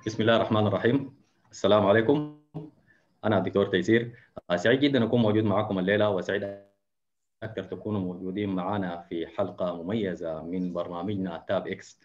بسم الله الرحمن الرحيم السلام عليكم انا الدكتور تيسير سعيد جدا اكون موجود معكم الليله وسعيد اكثر تكونوا موجودين معنا في حلقه مميزه من برنامجنا تاب اكس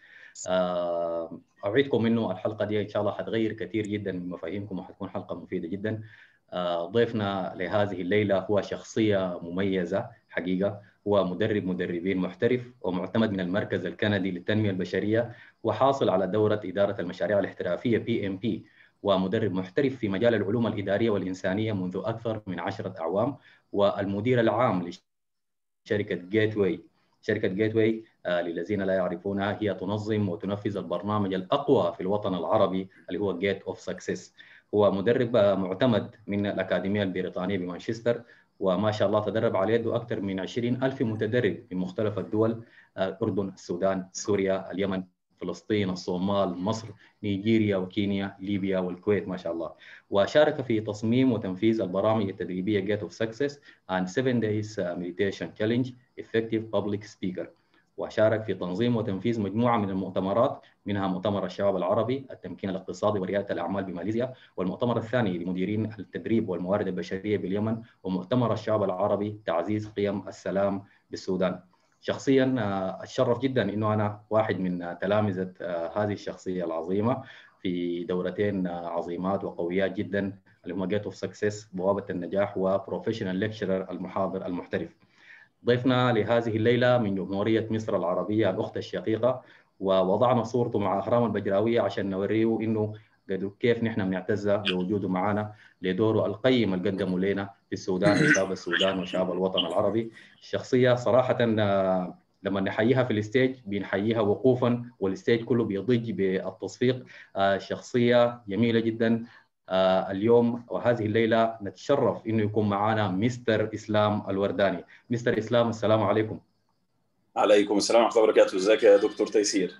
اوعدكم انه الحلقه دي ان شاء الله حتغير كثير جدا من مفاهيمكم وحتكون حلقه مفيده جدا ضيفنا لهذه الليله هو شخصيه مميزه حقيقه هو مدرب مدربين محترف ومعتمد من المركز الكندي للتنميه البشريه وحاصل على دوره اداره المشاريع الاحترافيه بي ام بي ومدرب محترف في مجال العلوم الاداريه والانسانيه منذ اكثر من عشره اعوام والمدير العام لشركه جيت واي شركه جيت واي آه للذين لا يعرفونها هي تنظم وتنفذ البرنامج الاقوى في الوطن العربي اللي هو جيت اوف سكسس هو مدرب معتمد من الأكاديمية البريطانية بمانشستر وما شاء الله تدرب على يده أكثر من 20 ألف متدرب من مختلف الدول الأردن السودان سوريا اليمن فلسطين الصومال مصر نيجيريا وكينيا ليبيا والكويت ما شاء الله وشارك في تصميم وتنفيذ البرامج التدريبية Gate of Success and 7 Days Meditation Challenge Effective Public Speaker وشارك في تنظيم وتنفيذ مجموعة من المؤتمرات منها مؤتمر الشباب العربي التمكين الاقتصادي وريادة الأعمال بماليزيا والمؤتمر الثاني لمديرين التدريب والموارد البشرية باليمن ومؤتمر الشعب العربي تعزيز قيم السلام بالسودان شخصيا اتشرف جدا انه انا واحد من تلامذه هذه الشخصيه العظيمه في دورتين عظيمات وقويات جدا اللي هم جيت اوف سكسس بوابه النجاح وبروفيشنال ليكشرر المحاضر المحترف ضيفنا لهذه الليله من جمهوريه مصر العربيه الاخت الشقيقه ووضعنا صورته مع اهرام البجراويه عشان نوريه انه كيف نحن بنعتز بوجوده معنا لدوره القيم اللي قدمه لنا في السودان وشعب السودان وشعب الوطن العربي الشخصيه صراحه لما نحييها في الستيج بنحييها وقوفا والستيج كله بيضج بالتصفيق شخصيه جميله جدا اليوم وهذه الليله نتشرف انه يكون معنا مستر اسلام الورداني مستر اسلام السلام عليكم عليكم السلام ورحمه الله وبركاته ازيك يا دكتور تيسير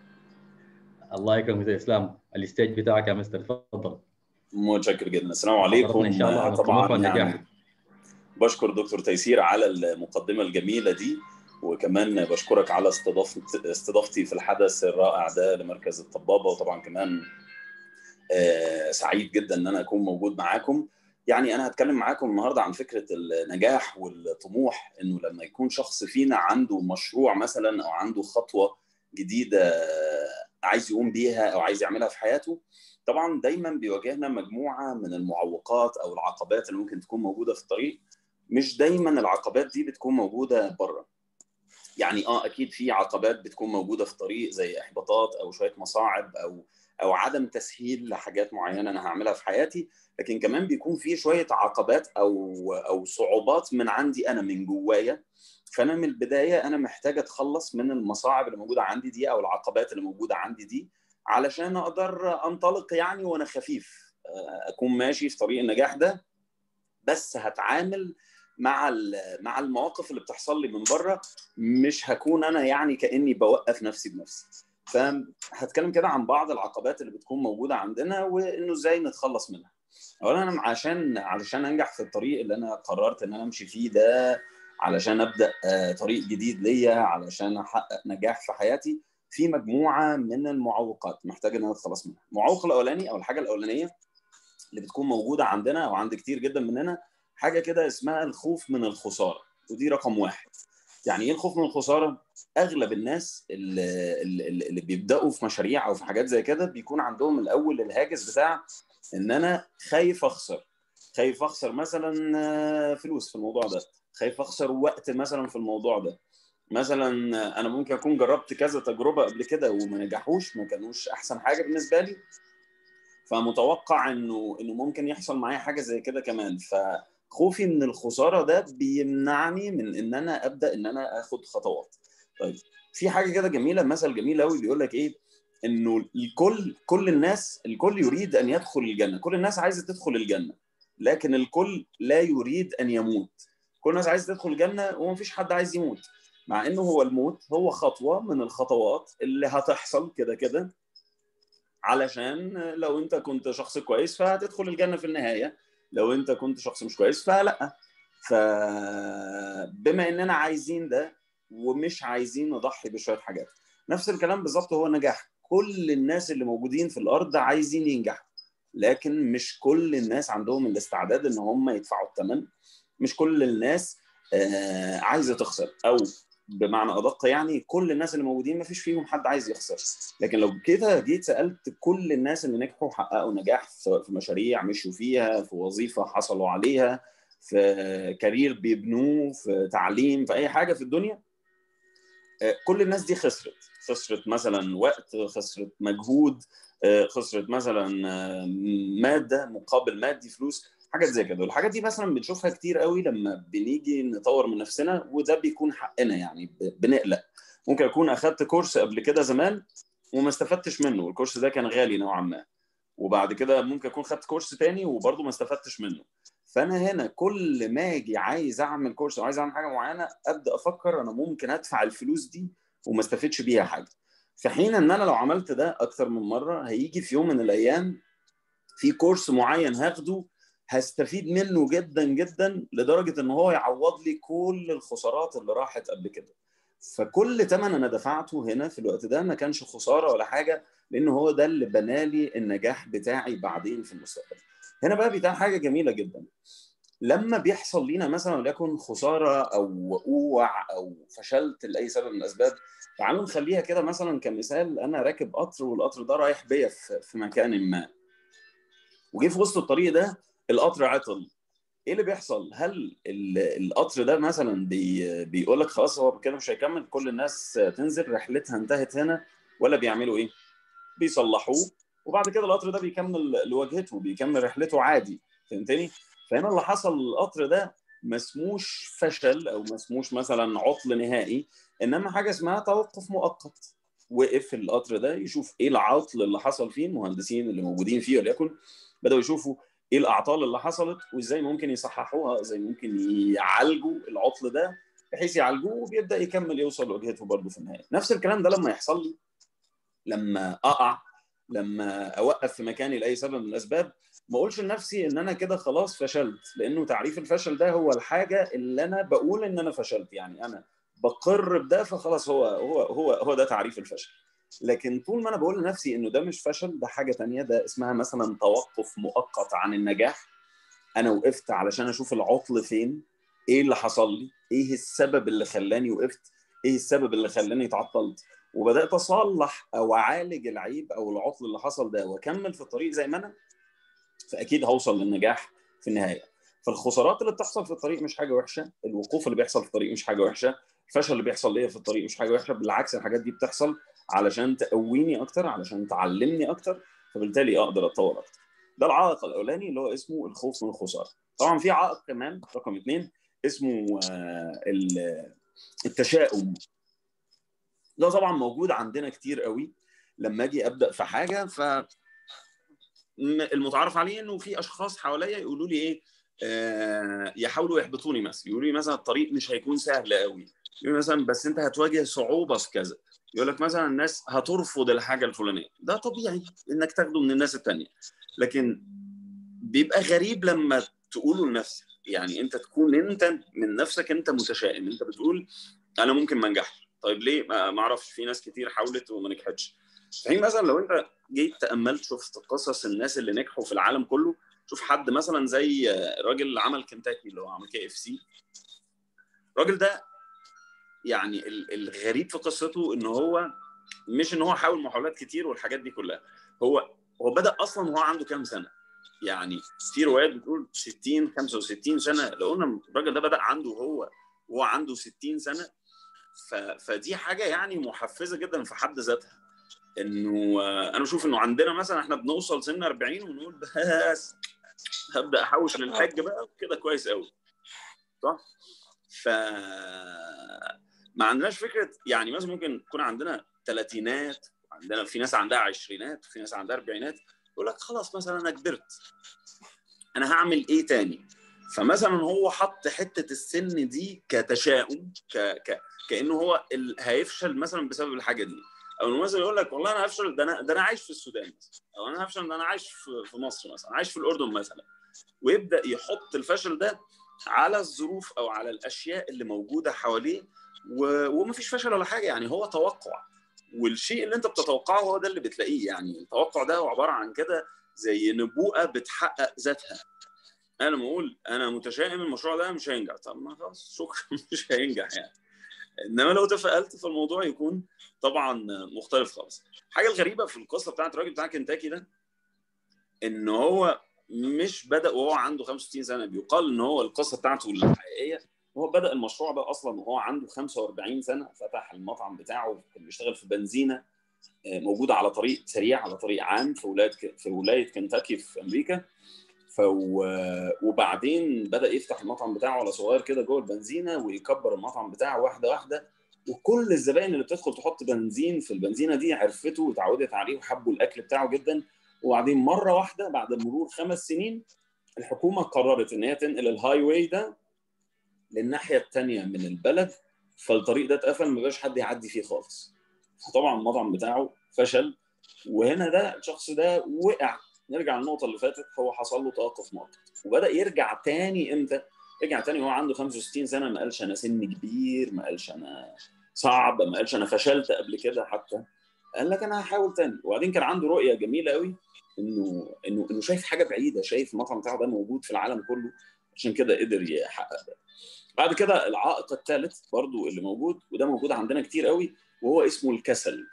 الله يكرمك مستر اسلام الستيج بتاعك يا مستر تفضل متشكر جدا السلام عليكم ان شاء الله طبعا يعني بشكر دكتور تيسير على المقدمه الجميله دي وكمان بشكرك على استضافتي في الحدث الرائع ده لمركز الطبابه وطبعا كمان سعيد جدا ان انا اكون موجود معاكم يعني انا هتكلم معاكم النهارده عن فكره النجاح والطموح انه لما يكون شخص فينا عنده مشروع مثلا او عنده خطوه جديده عايز يقوم بيها او عايز يعملها في حياته طبعا دايما بيواجهنا مجموعه من المعوقات او العقبات اللي ممكن تكون موجوده في الطريق مش دايما العقبات دي بتكون موجوده بره يعني اه اكيد في عقبات بتكون موجوده في الطريق زي احباطات او شويه مصاعب او او عدم تسهيل لحاجات معينه انا هعملها في حياتي لكن كمان بيكون في شويه عقبات او او صعوبات من عندي انا من جوايا فانا من البدايه انا محتاج اتخلص من المصاعب اللي موجوده عندي دي او العقبات اللي موجوده عندي دي علشان اقدر انطلق يعني وانا خفيف اكون ماشي في طريق النجاح ده بس هتعامل مع مع المواقف اللي بتحصل لي من بره مش هكون انا يعني كاني بوقف نفسي بنفسي فهتكلم كده عن بعض العقبات اللي بتكون موجوده عندنا وانه ازاي نتخلص منها اولا انا عشان علشان انجح في الطريق اللي انا قررت ان انا امشي فيه ده علشان ابدا طريق جديد ليا علشان احقق نجاح في حياتي في مجموعه من المعوقات محتاج ان انا اتخلص منها المعوق الاولاني او الحاجه الاولانيه اللي بتكون موجوده عندنا او عند كتير جدا مننا حاجه كده اسمها الخوف من الخساره ودي رقم واحد يعني ايه الخوف من الخساره اغلب الناس اللي, اللي بيبداوا في مشاريع او في حاجات زي كده بيكون عندهم الاول الهاجس بتاع ان انا خايف اخسر خايف اخسر مثلا فلوس في الموضوع ده خايف اخسر وقت مثلا في الموضوع ده مثلا انا ممكن اكون جربت كذا تجربه قبل كده وما نجحوش ما كانوش احسن حاجه بالنسبه لي فمتوقع انه انه ممكن يحصل معايا حاجه زي كده كمان فخوفي من الخساره ده بيمنعني من ان انا ابدا ان انا اخد خطوات طيب في حاجه كده جميله مثل جميل قوي بيقول لك ايه انه الكل كل الناس الكل يريد ان يدخل الجنه كل الناس عايزه تدخل الجنه لكن الكل لا يريد ان يموت كل الناس عايزه تدخل الجنه ومفيش حد عايز يموت مع انه هو الموت هو خطوه من الخطوات اللي هتحصل كده كده علشان لو انت كنت شخص كويس فهتدخل الجنه في النهايه لو انت كنت شخص مش كويس فلا فبما اننا عايزين ده ومش عايزين نضحي بشويه حاجات نفس الكلام بالظبط هو النجاح كل الناس اللي موجودين في الارض عايزين ينجحوا لكن مش كل الناس عندهم الاستعداد ان هم يدفعوا الثمن مش كل الناس آه عايزه تخسر او بمعنى ادق يعني كل الناس اللي موجودين ما فيش فيهم حد عايز يخسر لكن لو كده جيت سالت كل الناس اللي نجحوا حققوا نجاح سواء في مشاريع مشوا فيها في وظيفه حصلوا عليها في كارير بيبنوه في تعليم في اي حاجه في الدنيا كل الناس دي خسرت خسرت مثلا وقت خسرت مجهود خسرت مثلا ماده مقابل مادي فلوس حاجات زي كده والحاجات دي مثلا بنشوفها كتير قوي لما بنيجي نطور من نفسنا وده بيكون حقنا يعني بنقلق ممكن اكون اخدت كورس قبل كده زمان وما استفدتش منه والكورس ده كان غالي نوعا ما وبعد كده ممكن اكون خدت كورس تاني وبرضه ما استفدتش منه فانا هنا كل ما اجي عايز اعمل كورس او عايز اعمل حاجه معينه ابدا افكر انا ممكن ادفع الفلوس دي وما استفدش بيها حاجه في حين ان انا لو عملت ده اكتر من مره هيجي في يوم من الايام في كورس معين هاخده هستفيد منه جدا جدا لدرجه ان هو يعوض لي كل الخسارات اللي راحت قبل كده فكل ثمن انا دفعته هنا في الوقت ده ما كانش خساره ولا حاجه لان هو ده اللي بنالي النجاح بتاعي بعدين في المستقبل هنا بقى بيتعمل حاجه جميله جدا لما بيحصل لينا مثلا وليكن خساره او وقوع او فشلت لاي سبب من الاسباب تعالوا نخليها كده مثلا كمثال انا راكب قطر والقطر ده رايح بيا في مكان ما وجي في وسط الطريق ده القطر عطل ايه اللي بيحصل؟ هل القطر ده مثلا بي بيقول لك خلاص هو كده مش هيكمل كل الناس تنزل رحلتها انتهت هنا ولا بيعملوا ايه؟ بيصلحوه وبعد كده القطر ده بيكمل لوجهته بيكمل رحلته عادي فهمتني؟ فهنا اللي حصل القطر ده ما اسموش فشل او ما اسموش مثلا عطل نهائي انما حاجه اسمها توقف مؤقت وقف القطر ده يشوف ايه العطل اللي حصل فيه المهندسين اللي موجودين فيه وليكن بداوا يشوفوا ايه الاعطال اللي حصلت وازاي ممكن يصححوها ازاي ممكن يعالجوا العطل ده بحيث يعالجوه وبيبدا يكمل يوصل لوجهته برضه في النهايه نفس الكلام ده لما يحصل لي لما اقع لما اوقف في مكاني لاي سبب من الاسباب ما اقولش لنفسي ان انا كده خلاص فشلت لانه تعريف الفشل ده هو الحاجه اللي انا بقول ان انا فشلت يعني انا بقر بده فخلاص هو هو هو هو ده تعريف الفشل لكن طول ما انا بقول لنفسي انه ده مش فشل ده حاجه تانية ده اسمها مثلا توقف مؤقت عن النجاح انا وقفت علشان اشوف العطل فين ايه اللي حصل لي ايه السبب اللي خلاني وقفت ايه السبب اللي خلاني اتعطلت وبدات اصلح او اعالج العيب او العطل اللي حصل ده واكمل في الطريق زي ما انا فاكيد هوصل للنجاح في النهايه فالخسارات اللي بتحصل في الطريق مش حاجه وحشه الوقوف اللي بيحصل في الطريق مش حاجه وحشه الفشل اللي بيحصل ليا في الطريق مش حاجه وحشه بالعكس الحاجات دي بتحصل علشان تقويني اكتر علشان تعلمني اكتر فبالتالي اقدر اتطور اكتر ده العائق الاولاني اللي هو اسمه الخوف من الخساره طبعا في عائق كمان رقم اثنين اسمه التشاؤم ده طبعا موجود عندنا كتير قوي لما اجي ابدا في حاجه ف المتعارف عليه انه في اشخاص حواليا يقولوا لي ايه آه يحاولوا يحبطوني مثلا يقولوا لي مثلا الطريق مش هيكون سهل قوي يقول مثلا بس انت هتواجه صعوبه في كذا يقول لك مثلا الناس هترفض الحاجه الفلانيه ده طبيعي انك تاخده من الناس التانية لكن بيبقى غريب لما تقوله لنفسك يعني انت تكون انت من نفسك انت متشائم انت بتقول انا ممكن ما انجحش طيب ليه ما اعرفش في ناس كتير حاولت وما نجحتش في حين مثلا لو انت جيت تاملت شفت قصص الناس اللي نجحوا في العالم كله شوف حد مثلا زي الراجل اللي عمل كنتاكي اللي هو عمل كي اف سي الراجل ده يعني الغريب في قصته ان هو مش ان هو حاول محاولات كتير والحاجات دي كلها هو هو بدا اصلا وهو عنده كام سنه يعني في روايات بتقول 60 65 سنه لو قلنا الراجل ده بدا عنده هو وهو عنده 60 سنه ف... فدي حاجه يعني محفزه جدا في حد ذاتها انه انا بشوف انه عندنا مثلا احنا بنوصل سن 40 ونقول بس هبدا احوش للحج بقى كده كويس قوي صح ف ما عندناش فكره يعني مثلا ممكن يكون عندنا ثلاثينات عندنا في ناس عندها عشرينات وفي ناس عندها اربعينات يقول لك خلاص مثلا انا كبرت انا هعمل ايه تاني فمثلا هو حط حته السن دي كتشاؤم ك... ك... كانه هو ال... هيفشل مثلا بسبب الحاجه دي او مثلا يقول لك والله انا هفشل ده انا ده انا عايش في السودان مثلا او انا هفشل ده انا عايش في... في مصر مثلا عايش في الاردن مثلا ويبدا يحط الفشل ده على الظروف او على الاشياء اللي موجوده حواليه و... ومفيش فشل ولا حاجه يعني هو توقع والشيء اللي انت بتتوقعه هو ده اللي بتلاقيه يعني التوقع ده هو عباره عن كده زي نبوءه بتحقق ذاتها انا لما اقول انا متشائم المشروع ده مش هينجح طب ما خلاص شكرا مش هينجح يعني انما لو تفائلت في الموضوع يكون طبعا مختلف خالص الحاجه الغريبه في القصه بتاعت الراجل بتاع كنتاكي ده ان هو مش بدا وهو عنده 65 سنه بيقال ان هو القصه بتاعته الحقيقيه هو بدا المشروع ده اصلا وهو عنده 45 سنه فتح المطعم بتاعه كان بيشتغل في بنزينه موجوده على طريق سريع على طريق عام في ولايه في ولايه كنتاكي في امريكا ف وبعدين بدا يفتح المطعم بتاعه على صغير كده جوه البنزينه ويكبر المطعم بتاعه واحده واحده وكل الزباين اللي بتدخل تحط بنزين في البنزينه دي عرفته وتعودت عليه وحبوا الاكل بتاعه جدا وبعدين مره واحده بعد مرور خمس سنين الحكومه قررت ان هي تنقل الهاي واي ده للناحيه الثانيه من البلد فالطريق ده اتقفل ما بقاش حد يعدي فيه خالص فطبعا المطعم بتاعه فشل وهنا ده الشخص ده وقع نرجع للنقطه اللي فاتت هو حصل له توقف مؤقت وبدا يرجع تاني امتى؟ رجع تاني وهو عنده 65 سنه ما قالش انا سن كبير ما قالش انا صعب ما قالش انا فشلت قبل كده حتى قال لك انا هحاول تاني وبعدين كان عنده رؤيه جميله قوي انه انه انه شايف حاجه بعيده شايف المطعم بتاعه ده موجود في العالم كله عشان كده قدر يحقق ده بعد كده العائق الثالث برضو اللي موجود وده موجود عندنا كتير قوي وهو اسمه الكسل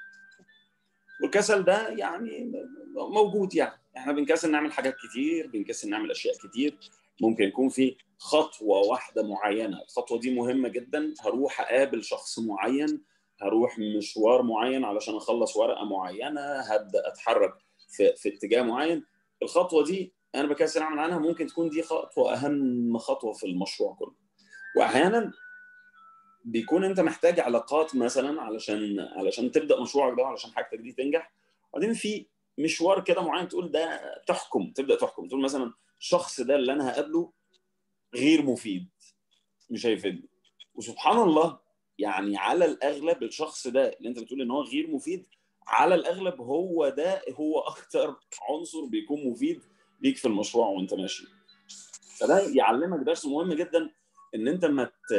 والكسل ده يعني موجود يعني احنا بنكسل نعمل حاجات كتير بنكسل نعمل اشياء كتير ممكن يكون في خطوه واحده معينه الخطوه دي مهمه جدا هروح اقابل شخص معين هروح مشوار معين علشان اخلص ورقه معينه هبدا اتحرك في, في اتجاه معين الخطوه دي انا بكسل اعمل عنها ممكن تكون دي خطوه اهم خطوه في المشروع كله واحيانا بيكون انت محتاج علاقات مثلا علشان علشان تبدا مشروعك ده علشان حاجتك دي تنجح وبعدين في مشوار كده معين تقول ده تحكم تبدا تحكم تقول مثلا الشخص ده اللي انا هقابله غير مفيد مش هيفيدني وسبحان الله يعني على الاغلب الشخص ده اللي انت بتقول ان هو غير مفيد على الاغلب هو ده هو اكتر عنصر بيكون مفيد ليك في المشروع وانت ماشي فده يعلمك درس مهم جدا ان انت ما ت...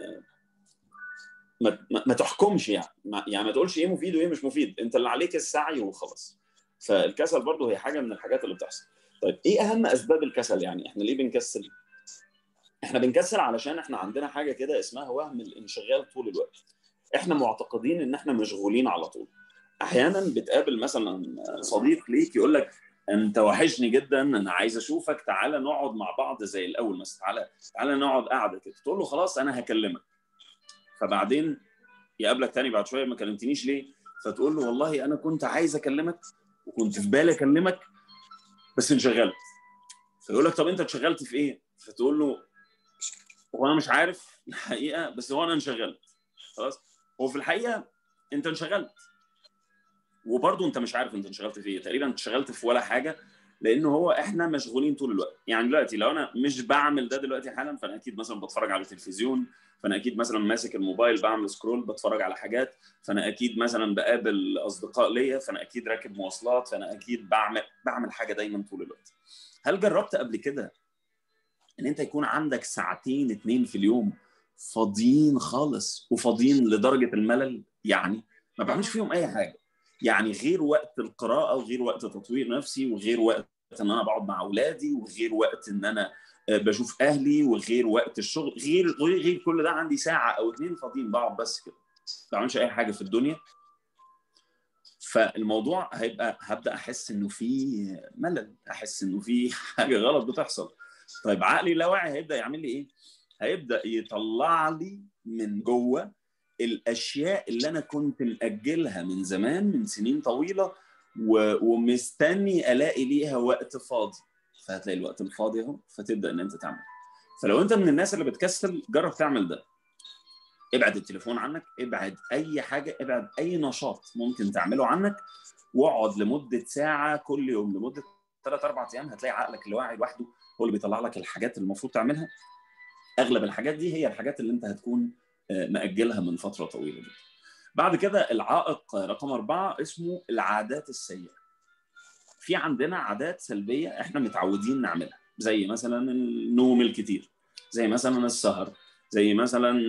ما, ما تحكمش يعني ما يعني ما تقولش ايه مفيد وايه مش مفيد انت اللي عليك السعي وخلاص فالكسل برضه هي حاجه من الحاجات اللي بتحصل طيب ايه اهم اسباب الكسل يعني احنا ليه بنكسل احنا بنكسل علشان احنا عندنا حاجه كده اسمها وهم الانشغال طول الوقت احنا معتقدين ان احنا مشغولين على طول احيانا بتقابل مثلا صديق ليك يقول لك انت وحشني جدا انا عايز اشوفك تعالى نقعد مع بعض زي الاول مثلا تعالى تعالى نقعد قاعده كده تقول له خلاص انا هكلمك فبعدين يقابلك تاني بعد شويه ما كلمتنيش ليه فتقول له والله انا كنت عايز اكلمك وكنت في بالي اكلمك بس انشغلت فيقول لك طب انت اتشغلت في ايه فتقول له هو انا مش عارف الحقيقه بس هو انا انشغلت خلاص هو في الحقيقه انت انشغلت وبرضه انت مش عارف انت انشغلت في ايه تقريبا انشغلت في ولا حاجه لان هو احنا مشغولين طول الوقت يعني دلوقتي لو انا مش بعمل ده دلوقتي حالا فانا اكيد مثلا بتفرج على التلفزيون فانا اكيد مثلا ماسك الموبايل بعمل سكرول بتفرج على حاجات فانا اكيد مثلا بقابل اصدقاء ليا فانا اكيد راكب مواصلات فانا اكيد بعمل بعمل حاجه دايما طول الوقت هل جربت قبل كده ان انت يكون عندك ساعتين اتنين في اليوم فاضيين خالص وفاضيين لدرجه الملل يعني ما بعملش فيهم اي حاجه يعني غير وقت القراءه وغير وقت تطوير نفسي وغير وقت ان انا بقعد مع اولادي وغير وقت ان انا بشوف اهلي وغير وقت الشغل غير غير كل ده عندي ساعه او اتنين فاضيين بقعد بس كده ما بعملش اي حاجه في الدنيا فالموضوع هيبقى هبدا احس انه في ملل احس انه في حاجه غلط بتحصل طيب عقلي اللاواعي هيبدا يعمل لي ايه هيبدا يطلع لي من جوه الاشياء اللي انا كنت ماجلها من زمان من سنين طويله ومستني الاقي ليها وقت فاضي فهتلاقي الوقت الفاضي اهو فتبدا ان انت تعمل فلو انت من الناس اللي بتكسل جرب تعمل ده ابعد التليفون عنك ابعد اي حاجه ابعد اي نشاط ممكن تعمله عنك واقعد لمده ساعه كل يوم لمده ثلاث اربع ايام هتلاقي عقلك الواعي لوحده هو اللي بيطلع لك الحاجات اللي المفروض تعملها اغلب الحاجات دي هي الحاجات اللي انت هتكون مأجلها من فتره طويله جدا بعد كده العائق رقم أربعة اسمه العادات السيئة في عندنا عادات سلبية احنا متعودين نعملها زي مثلا النوم الكتير زي مثلا السهر زي مثلا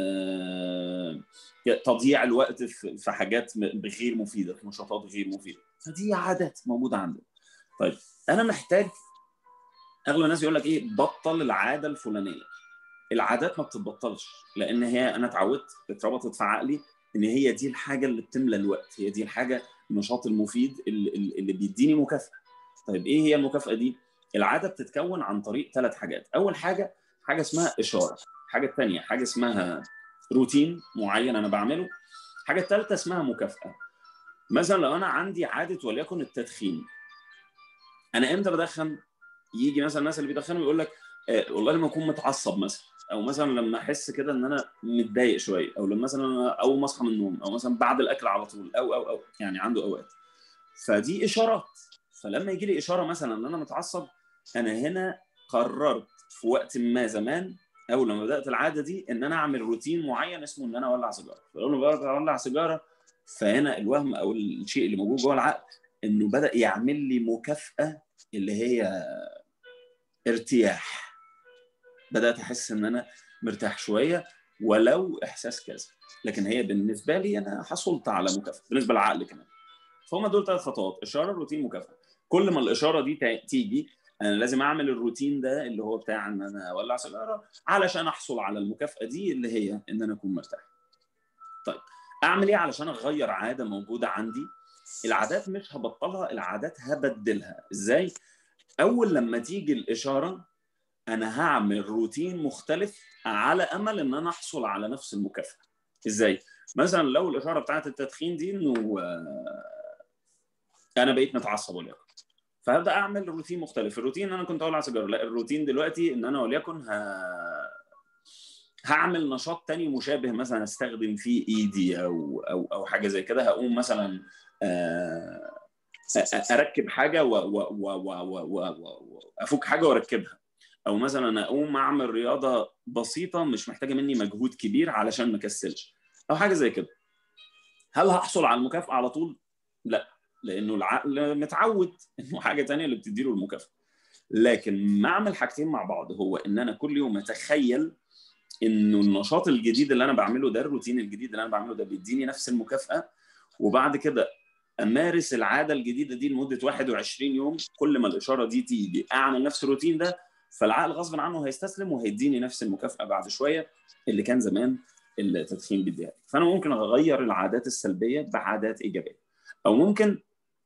تضييع الوقت في حاجات غير مفيده في نشاطات غير مفيده فدي عادات موجوده عندنا طيب انا محتاج اغلب الناس يقول لك ايه بطل العاده الفلانيه العادات ما بتتبطلش لان هي انا اتعودت اتربطت في عقلي ان هي دي الحاجه اللي بتملى الوقت هي دي الحاجه النشاط المفيد اللي, اللي بيديني مكافاه طيب ايه هي المكافاه دي العاده بتتكون عن طريق ثلاث حاجات اول حاجه حاجه اسمها اشاره الحاجه الثانيه حاجه اسمها روتين معين انا بعمله الحاجه الثالثه اسمها مكافاه مثلا لو انا عندي عاده وليكن التدخين انا امتى بدخن يجي مثلا الناس اللي بيدخنوا يقول لك آه والله لما اكون متعصب مثلا او مثلا لما احس كده ان انا متضايق شويه او لما مثلا انا اول ما اصحى من النوم او مثلا بعد الاكل على طول او او او يعني عنده اوقات فدي اشارات فلما يجي لي اشاره مثلا ان انا متعصب انا هنا قررت في وقت ما زمان اول لما بدات العاده دي ان انا اعمل روتين معين اسمه ان انا اولع سيجاره فاول ما بدات اولع سيجاره فهنا الوهم او الشيء اللي موجود جوه العقل انه بدا يعمل لي مكافاه اللي هي ارتياح بدات احس ان انا مرتاح شويه ولو احساس كذا لكن هي بالنسبه لي انا حصلت على مكافاه بالنسبه للعقل كمان فهم دول ثلاث خطوات اشاره روتين مكافاه كل ما الاشاره دي تيجي انا لازم اعمل الروتين ده اللي هو بتاع ان انا اولع سيجاره علشان احصل على المكافاه دي اللي هي ان انا اكون مرتاح طيب اعمل ايه علشان اغير عاده موجوده عندي العادات مش هبطلها العادات هبدلها ازاي اول لما تيجي الاشاره انا هعمل روتين مختلف على امل ان انا احصل على نفس المكافاه ازاي مثلا لو الاشاره بتاعت التدخين دي انه انا بقيت متعصب وليكن فهبدا اعمل روتين مختلف الروتين انا كنت اولع سيجاره لا الروتين دلوقتي ان انا وليكن ه... هعمل نشاط تاني مشابه مثلا استخدم فيه ايدي او او او حاجه زي كده هقوم مثلا اركب حاجه وافك حاجه واركبها او مثلا اقوم اعمل رياضه بسيطه مش محتاجه مني مجهود كبير علشان ما اكسلش او حاجه زي كده هل هحصل على المكافاه على طول لا لانه العقل متعود انه حاجه تانية اللي بتديله المكافاه لكن ما اعمل حاجتين مع بعض هو ان انا كل يوم اتخيل انه النشاط الجديد اللي انا بعمله ده الروتين الجديد اللي انا بعمله ده بيديني نفس المكافاه وبعد كده امارس العاده الجديده دي لمده 21 يوم كل ما الاشاره دي تيجي اعمل نفس الروتين ده فالعقل غصب عنه هيستسلم وهيديني نفس المكافاه بعد شويه اللي كان زمان التدخين بيديها فانا ممكن اغير العادات السلبيه بعادات ايجابيه او ممكن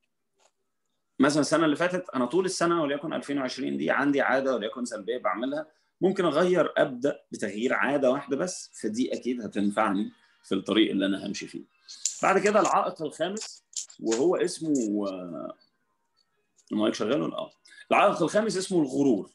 مثلا السنه اللي فاتت انا طول السنه وليكن 2020 دي عندي عاده وليكن سلبيه بعملها ممكن اغير ابدا بتغيير عاده واحده بس فدي اكيد هتنفعني في الطريق اللي انا همشي فيه بعد كده العائق الخامس وهو اسمه المايك شغال ولا اه العائق الخامس اسمه الغرور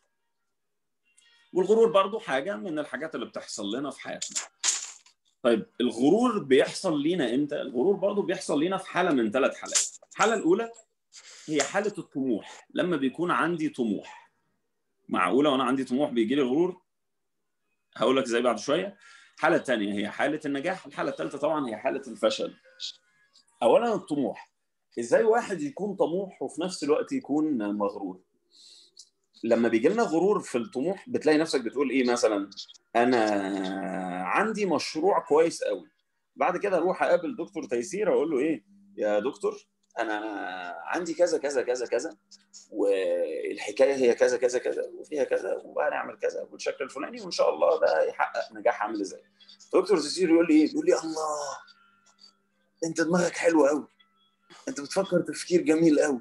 والغرور برضو حاجه من الحاجات اللي بتحصل لنا في حياتنا طيب الغرور بيحصل لينا امتى الغرور برضو بيحصل لينا في حاله من ثلاث حالات الحاله الاولى هي حاله الطموح لما بيكون عندي طموح معقوله وانا عندي طموح بيجي لي غرور هقول لك ازاي بعد شويه الحاله الثانيه هي حاله النجاح الحاله الثالثه طبعا هي حاله الفشل اولا الطموح ازاي واحد يكون طموح وفي نفس الوقت يكون مغرور لما بيجي لنا غرور في الطموح بتلاقي نفسك بتقول ايه مثلا انا عندي مشروع كويس قوي بعد كده اروح اقابل دكتور تيسير اقول له ايه يا دكتور انا عندي كذا كذا كذا كذا والحكايه هي كذا كذا كذا وفيها كذا وهنعمل كذا بالشكل الفلاني وان شاء الله ده يحقق نجاح عامل ازاي دكتور تيسير يقول لي ايه يقول لي الله انت دماغك حلو قوي انت بتفكر تفكير جميل قوي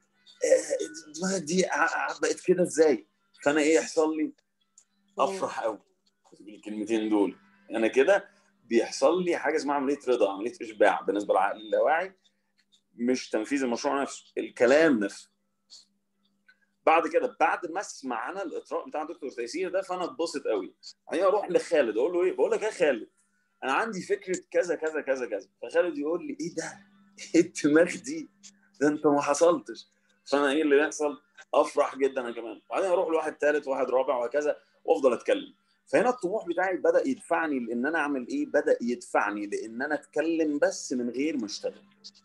دماغك دي بقت كده ازاي فانا ايه يحصل لي افرح قوي بالكلمتين دول انا كده بيحصل لي حاجه اسمها عمليه رضا عمليه اشباع بالنسبه للعقل اللاواعي مش تنفيذ المشروع نفسه الكلام نفسه بعد كده بعد ما اسمع انا الاطراء بتاع دكتور تيسير ده فانا اتبسط قوي بعدين اروح لخالد اقول له ايه بقول لك يا خالد انا عندي فكره كذا كذا كذا كذا فخالد يقول لي ايه ده ايه الدماغ دي ده انت ما حصلتش فانا ايه اللي بيحصل افرح جدا انا كمان وبعدين اروح لواحد ثالث واحد رابع وهكذا وافضل اتكلم فهنا الطموح بتاعي بدا يدفعني لان انا اعمل ايه بدا يدفعني لان انا اتكلم بس من غير ما اشتغل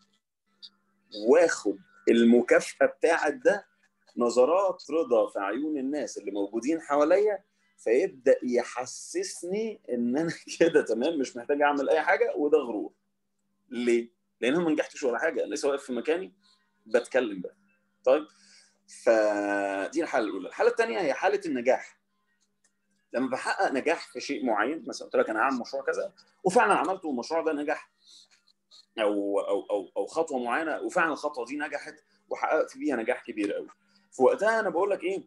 واخد المكافاه بتاعت ده نظرات رضا في عيون الناس اللي موجودين حواليا فيبدا يحسسني ان انا كده تمام مش محتاج اعمل اي حاجه وده غرور ليه؟ لان انا ما نجحتش ولا حاجه انا لسه واقف في مكاني بتكلم بقى طيب فدي الحاله الاولى الحاله الثانيه هي حاله النجاح لما بحقق نجاح في شيء معين مثلا قلت لك انا هعمل مشروع كذا وفعلا عملته والمشروع ده نجح او او او او خطوه معينه وفعلا الخطوه دي نجحت وحققت بيها نجاح كبير قوي في وقتها انا بقول لك ايه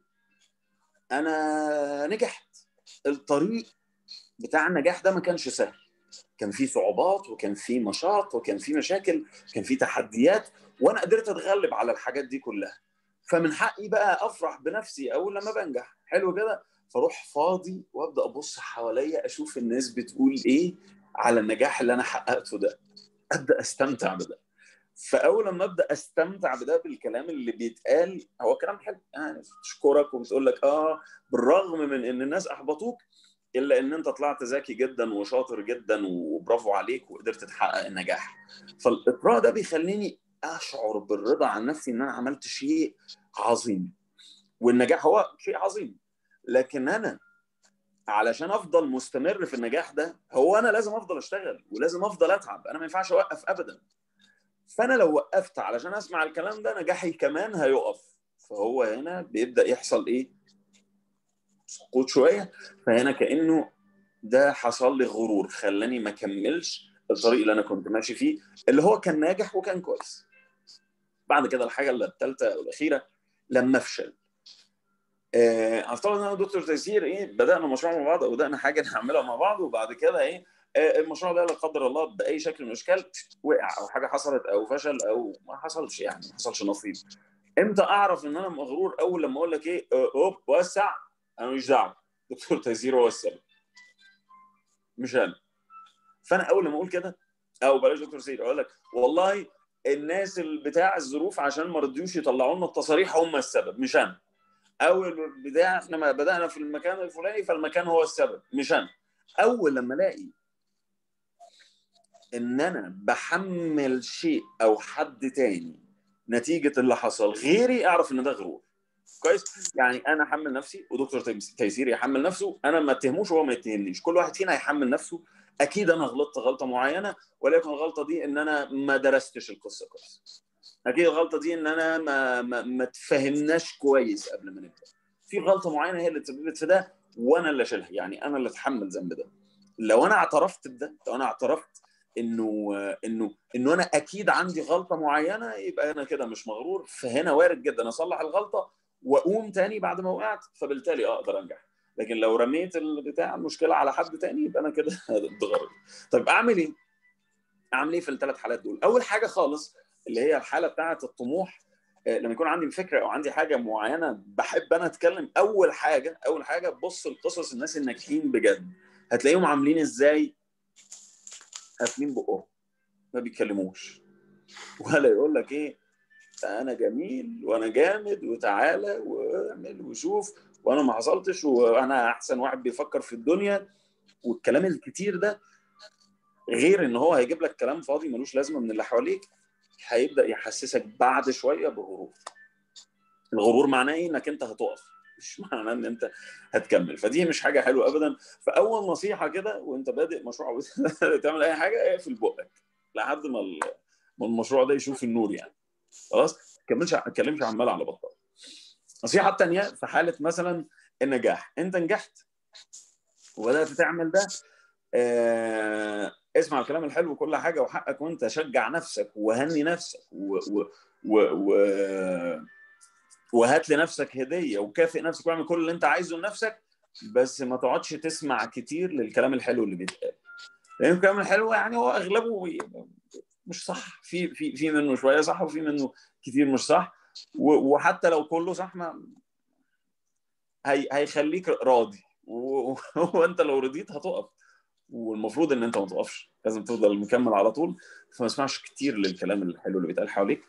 انا نجحت الطريق بتاع النجاح ده ما كانش سهل كان فيه صعوبات وكان فيه مشاق وكان فيه مشاكل كان فيه تحديات وانا قدرت اتغلب على الحاجات دي كلها فمن حقي بقى افرح بنفسي اول لما بنجح حلو كده فاروح فاضي وابدا ابص حواليا اشوف الناس بتقول ايه على النجاح اللي انا حققته ده ابدا استمتع بده فاول لما ابدا استمتع بده بالكلام اللي بيتقال هو كلام حلو يعني تشكرك وبتقول لك اه بالرغم من ان الناس احبطوك الا ان انت طلعت ذكي جدا وشاطر جدا وبرافو عليك وقدرت تحقق النجاح فالاطراء ده بيخليني اشعر بالرضا عن نفسي ان انا عملت شيء عظيم والنجاح هو شيء عظيم لكن انا علشان افضل مستمر في النجاح ده هو انا لازم افضل اشتغل ولازم افضل اتعب انا ما ينفعش اوقف ابدا فانا لو وقفت علشان اسمع الكلام ده نجاحي كمان هيقف فهو هنا بيبدا يحصل ايه سقوط شويه فهنا كانه ده حصل لي غرور خلاني ما اكملش الطريق اللي انا كنت ماشي فيه اللي هو كان ناجح وكان كويس بعد كده الحاجه الثالثه والاخيره لما افشل آه، افترض ان انا ودكتور تيسير ايه بدانا مشروع مع بعض او بدانا حاجه نعملها مع بعض وبعد كده ايه آه، المشروع ده لا قدر الله باي شكل من الاشكال وقع او حاجه حصلت او فشل او ما حصلش يعني ما حصلش نصيب امتى اعرف ان انا مغرور اول لما اقول لك ايه آه، اوب وسع انا مش دعوه دكتور تيسير هو السبب مش انا فانا اول لما اقول كده او بلاش دكتور تيسير اقول لك والله الناس اللي بتاع الظروف عشان ما رضيوش يطلعوا لنا التصاريح هم السبب مش انا اول البدايه احنا ما بدانا في المكان الفلاني فالمكان هو السبب مش انا اول لما الاقي ان انا بحمل شيء او حد تاني نتيجه اللي حصل غيري اعرف ان ده غرور كويس يعني انا احمل نفسي ودكتور تيسير يحمل نفسه انا ما اتهموش وهو ما يتهمنيش كل واحد فينا هيحمل نفسه اكيد انا غلطت غلطه معينه ولكن الغلطه دي ان انا ما درستش القصه كويس اكيد الغلطه دي ان انا ما ما, ما تفهمناش كويس قبل ما نبدا في غلطه معينه هي اللي تسببت في ده وانا اللي اشيلها يعني انا اللي اتحمل ذنب ده لو انا اعترفت بده لو انا اعترفت انه انه انه انا اكيد عندي غلطه معينه يبقى انا كده مش مغرور فهنا وارد جدا اصلح الغلطه واقوم تاني بعد ما وقعت فبالتالي اقدر انجح لكن لو رميت البتاع المشكله على حد تاني يبقى انا كده اتغرر طيب اعمل ايه؟ اعمل ايه في الثلاث حالات دول؟ اول حاجه خالص اللي هي الحاله بتاعه الطموح لما يكون عندي فكره او عندي حاجه معينه بحب انا اتكلم اول حاجه اول حاجه بص لقصص الناس الناجحين بجد هتلاقيهم عاملين ازاي قافلين بقهم ما بيتكلموش ولا يقول لك ايه انا جميل وانا جامد وتعالى واعمل وشوف وانا ما حصلتش وانا احسن واحد بيفكر في الدنيا والكلام الكتير ده غير ان هو هيجيب لك كلام فاضي ملوش لازمه من اللي حواليك هيبدا يحسسك بعد شويه بغرور الغرور معناه ايه انك انت هتقف مش معناه ان انت هتكمل فدي مش حاجه حلوه ابدا فاول نصيحه كده وانت بادئ مشروع تعمل اي حاجه اقفل بقك لحد ما ما المشروع ده يشوف النور يعني خلاص ما تكملش ما تتكلمش عمال على بطال النصيحه الثانيه في حاله مثلا النجاح انت نجحت وبدات تعمل ده آه اسمع الكلام الحلو وكل حاجه وحقك وانت شجع نفسك وهني نفسك و, و, و, و وهات لنفسك هديه وكافئ نفسك واعمل كل اللي انت عايزه لنفسك بس ما تقعدش تسمع كتير للكلام الحلو اللي بيتقال لان الكلام الحلو يعني هو اغلبه مش صح في في في منه شويه صح وفي منه كتير مش صح وحتى لو كله صح ما هي هيخليك راضي وانت لو رضيت هتقف والمفروض ان انت ما تقفش لازم تفضل مكمل على طول فما اسمعش كتير للكلام الحلو اللي بيتقال حواليك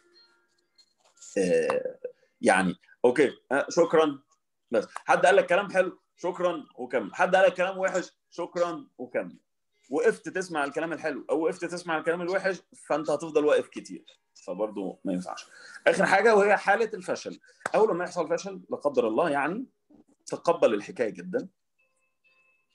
آه يعني اوكي آه شكرا بس حد قال لك كلام حلو شكرا وكمل حد قال لك كلام وحش شكرا وكمل وقفت تسمع الكلام الحلو او وقفت تسمع الكلام الوحش فانت هتفضل واقف كتير فبرضه ما ينفعش اخر حاجه وهي حاله الفشل اول ما يحصل فشل لا قدر الله يعني تقبل الحكايه جدا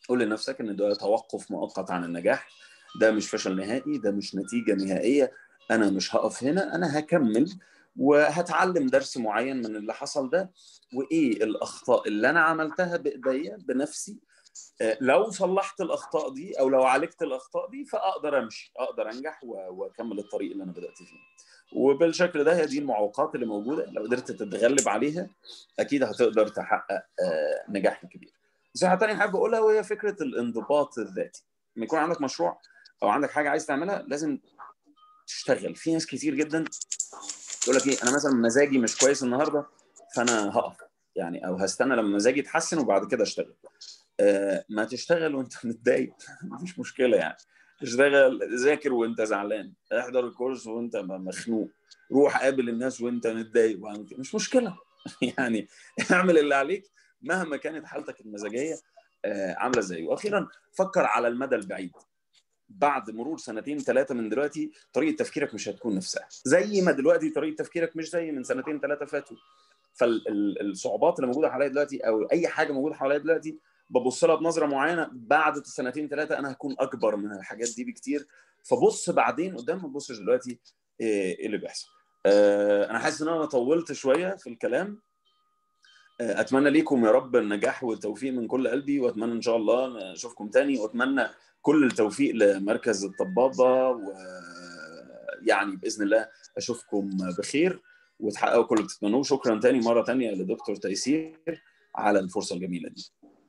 قول لنفسك ان ده توقف مؤقت عن النجاح ده مش فشل نهائي ده مش نتيجه نهائيه انا مش هقف هنا انا هكمل وهتعلم درس معين من اللي حصل ده وايه الاخطاء اللي انا عملتها بايديا بنفسي لو صلحت الاخطاء دي او لو عالجت الاخطاء دي فاقدر امشي اقدر انجح واكمل الطريق اللي انا بدات فيه وبالشكل ده هي دي المعوقات اللي موجوده لو قدرت تتغلب عليها اكيد هتقدر تحقق نجاح كبير نصيحه ثانيه حابب اقولها وهي فكره الانضباط الذاتي لما يكون عندك مشروع او عندك حاجه عايز تعملها لازم تشتغل في ناس كتير جدا تقول لك ايه انا مثلا مزاجي مش كويس النهارده فانا هقف يعني او هستنى لما مزاجي يتحسن وبعد كده اشتغل آه ما تشتغل وانت متضايق مفيش مشكله يعني اشتغل ذاكر وانت زعلان احضر الكورس وانت مخنوق روح قابل الناس وانت متضايق مش مشكله يعني اعمل اللي عليك مهما كانت حالتك المزاجيه آه عامله ازاي واخيرا فكر على المدى البعيد بعد مرور سنتين ثلاثه من دلوقتي طريقه تفكيرك مش هتكون نفسها زي ما دلوقتي طريقه تفكيرك مش زي من سنتين ثلاثه فاتوا فالصعوبات اللي موجوده حواليا دلوقتي او اي حاجه موجوده حواليا دلوقتي ببص لها بنظره معينه بعد سنتين ثلاثه انا هكون اكبر من الحاجات دي بكتير فبص بعدين قدام ما تبصش دلوقتي ايه اللي بيحصل انا حاسس ان انا طولت شويه في الكلام اتمنى ليكم يا رب النجاح والتوفيق من كل قلبي واتمنى ان شاء الله اشوفكم تاني واتمنى كل التوفيق لمركز الطبابه ويعني باذن الله اشوفكم بخير وتحققوا كل اللي بتتمنوه شكرا تاني مره تانيه لدكتور تيسير على الفرصه الجميله دي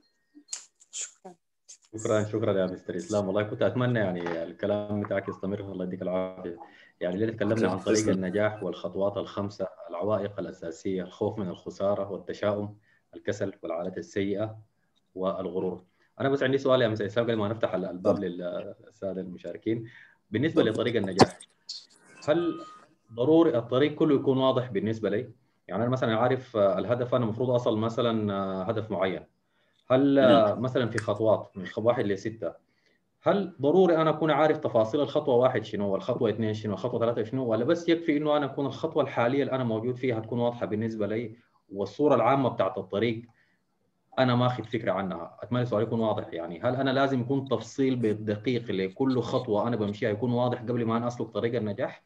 شكرا شكرا شكرا يا مستر اسلام والله كنت اتمنى يعني الكلام بتاعك يستمر الله يديك العافيه يعني اللي تكلمنا عن طريق النجاح والخطوات الخمسه العوائق الاساسيه الخوف من الخساره والتشاؤم الكسل والعادات السيئه والغرور انا بس عندي سؤال يا مستر اسلام قبل ما نفتح الباب للساده المشاركين بالنسبه لطريق النجاح هل ضروري الطريق كله يكون واضح بالنسبه لي يعني انا مثلا عارف الهدف انا المفروض اصل مثلا هدف معين هل مثلا في خطوات من واحد لسته هل ضروري انا اكون عارف تفاصيل الخطوه واحد شنو والخطوه اثنين شنو والخطوه ثلاثه شنو ولا بس يكفي انه انا اكون الخطوه الحاليه اللي انا موجود فيها تكون واضحه بالنسبه لي والصوره العامه بتاعت الطريق انا ماخذ فكره عنها اتمنى السؤال يكون واضح يعني هل انا لازم يكون تفصيل بالدقيق لكل خطوه انا بمشيها يكون واضح قبل ما انا اسلك طريق النجاح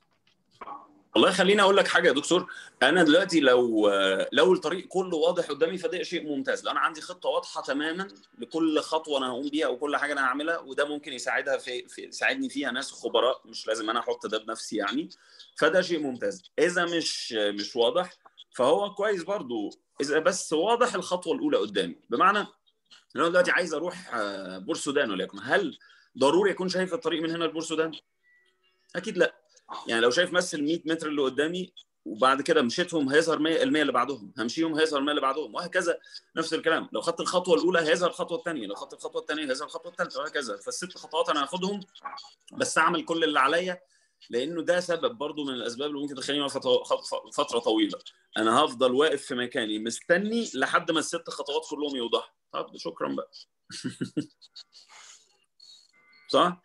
والله خليني اقول لك حاجه يا دكتور انا دلوقتي لو لو الطريق كله واضح قدامي فده شيء ممتاز لو انا عندي خطه واضحه تماما لكل خطوه انا هقوم بيها وكل حاجه انا هعملها وده ممكن يساعدها في, في يساعدني فيها ناس خبراء مش لازم انا احط ده بنفسي يعني فده شيء ممتاز اذا مش مش واضح فهو كويس برضو اذا بس واضح الخطوه الاولى قدامي بمعنى لو انا دلوقتي عايز اروح بور سودان وليكن هل ضروري اكون شايف الطريق من هنا لبور سودان؟ اكيد لا يعني لو شايف مثل 100 متر اللي قدامي وبعد كده مشيتهم هيظهر 100 المية اللي بعدهم همشيهم هيظهر 100 اللي بعدهم وهكذا نفس الكلام لو خدت الخطوه الاولى هيظهر الخطوه الثانيه لو خدت الخطوه الثانيه هيظهر الخطوه الثالثه وهكذا فالست خطوات انا هاخدهم بس اعمل كل اللي عليا لانه ده سبب برضو من الاسباب اللي ممكن تخليني فتره طويله انا هفضل واقف في مكاني مستني لحد ما الست خطوات كلهم يوضحوا طب شكرا بقى صح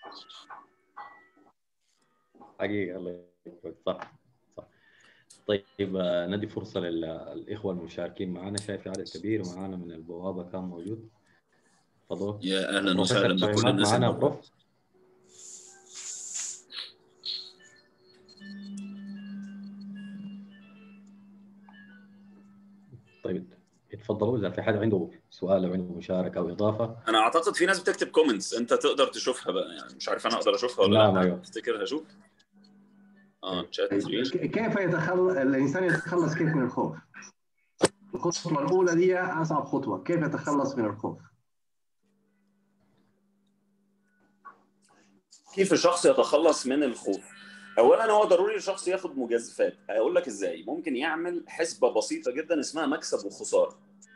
حقيقه الله يكرمك صح صح طيب ندي فرصه للاخوه المشاركين معنا شايف عدد كبير معنا من البوابه كان موجود تفضل يا اهلا وسهلا بكل الناس معنا بروف طيب اتفضلوا اذا في حد عنده سؤال او عنده مشاركه او اضافه انا اعتقد في ناس بتكتب كومنتس انت تقدر تشوفها بقى يعني مش عارف انا اقدر اشوفها ولا لا, لا. ايوه تفتكر هشوف اه شات كيف يتخلص الانسان يتخلص كيف من الخوف؟ الخطوه الاولى دي اصعب خطوه كيف يتخلص من الخوف؟ كيف الشخص يتخلص من الخوف؟ اولا هو ضروري الشخص ياخد مجازفات هقول لك ازاي ممكن يعمل حسبه بسيطه جدا اسمها مكسب وخساره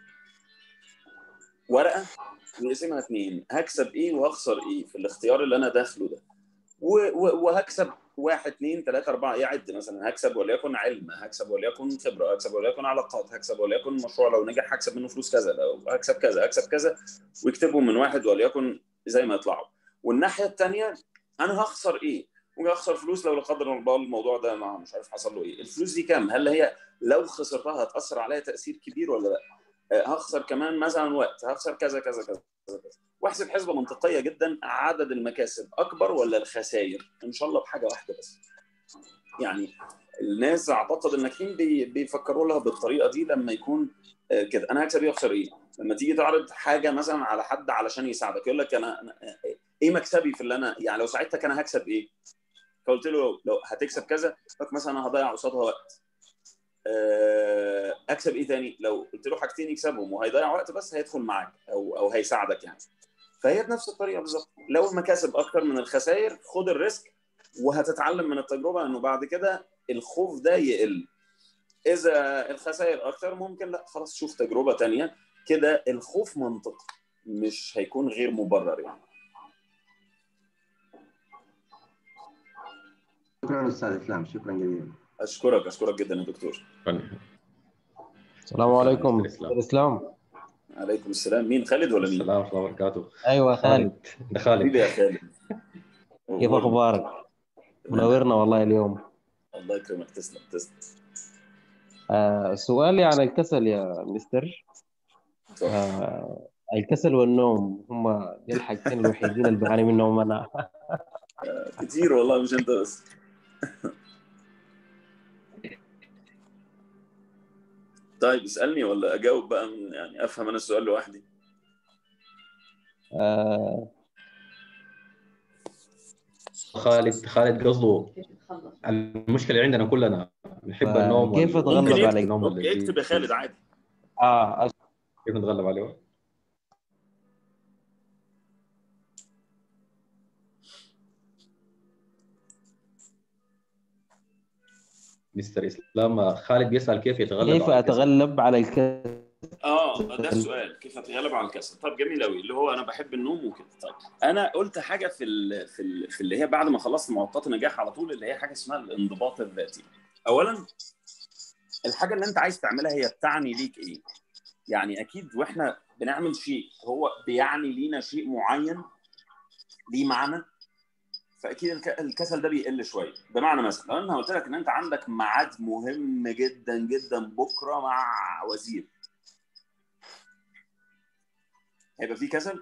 ورقه ويقسمها اثنين هكسب ايه وهخسر ايه في الاختيار اللي انا داخله ده وهكسب واحد اثنين ثلاثة أربعة يعد مثلا هكسب وليكن علم هكسب وليكن خبرة هكسب وليكن علاقات هكسب وليكن مشروع لو نجح هكسب منه فلوس كذا لو هكسب كذا هكسب كذا ويكتبهم من واحد وليكن زي ما يطلعوا والناحية الثانية أنا هخسر إيه؟ ممكن اخسر فلوس لو لا قدر الله الموضوع ده ما مش عارف حصل له ايه الفلوس دي كام هل هي لو خسرتها هتاثر عليا تاثير كبير ولا لا هخسر كمان مثلا وقت هخسر كذا كذا كذا كذا واحسب حسبه منطقيه جدا عدد المكاسب اكبر ولا الخسائر ان شاء الله بحاجه واحده بس يعني الناس اعتقد الناجحين بي- بيفكروا لها بالطريقه دي لما يكون آه، كده انا هكسب ايه واخسر ايه لما تيجي تعرض حاجه مثلا على حد علشان يساعدك يقول لك انا أنا- ايه مكسبي في اللي انا يعني لو ساعدتك انا هكسب ايه فقلت له لو هتكسب كذا قلت لك مثلا انا هضيع قصادها وقت آه، اكسب ايه تاني لو قلت له حاجتين يكسبهم وهيضيع وقت بس هيدخل معاك او او هيساعدك يعني فهي بنفس الطريقه بالظبط لو المكاسب اكتر من الخسائر خد الريسك وهتتعلم من التجربه انه بعد كده الخوف ده يقل اذا الخسائر اكتر ممكن لا خلاص شوف تجربه تانية كده الخوف منطقي مش هيكون غير مبرر يعني شكرا استاذ اسلام شكرا جزيلا اشكرك اشكرك جدا يا دكتور شكراً. السلام عليكم مستر إسلام. مستر اسلام عليكم السلام مين خالد ولا مين؟ السلام ورحمه الله وبركاته ايوه خالد ده خالد حبيبي يا خالد كيف اخبارك؟ منورنا والله اليوم الله يكرمك تسلم تسلم آه سؤالي عن الكسل يا مستر اتفضل. آه الكسل والنوم هم دي الحاجتين الوحيدين اللي بعاني منهم انا كتير والله مش انت بس طيب اسالني ولا اجاوب بقى من يعني افهم انا السؤال لوحدي آه خالد خالد قصده المشكله عندنا كلنا نحب ف- النوم كيف وال- أتغلب ممكن على يكتب النوم اوكي واللذيذ. اكتب يا خالد عادي آه كيف نتغلب عليه مستر اسلام خالد بيسال كيف يتغلب كيف على الكسل. اتغلب على الكسل اه ده السؤال كيف اتغلب على الكسل طب جميل قوي اللي هو انا بحب النوم وكده طيب انا قلت حاجه في ال في ال في اللي هي بعد ما خلصت معطيات النجاح على طول اللي هي حاجه اسمها الانضباط الذاتي اولا الحاجه اللي انت عايز تعملها هي بتعني ليك ايه يعني اكيد واحنا بنعمل شيء هو بيعني لينا شيء معين ليه معنى فاكيد الك- الكسل ده بيقل شويه بمعنى مثلا لو انا قلت لك ان انت عندك ميعاد مهم جدا جدا بكره مع وزير هيبقى في كسل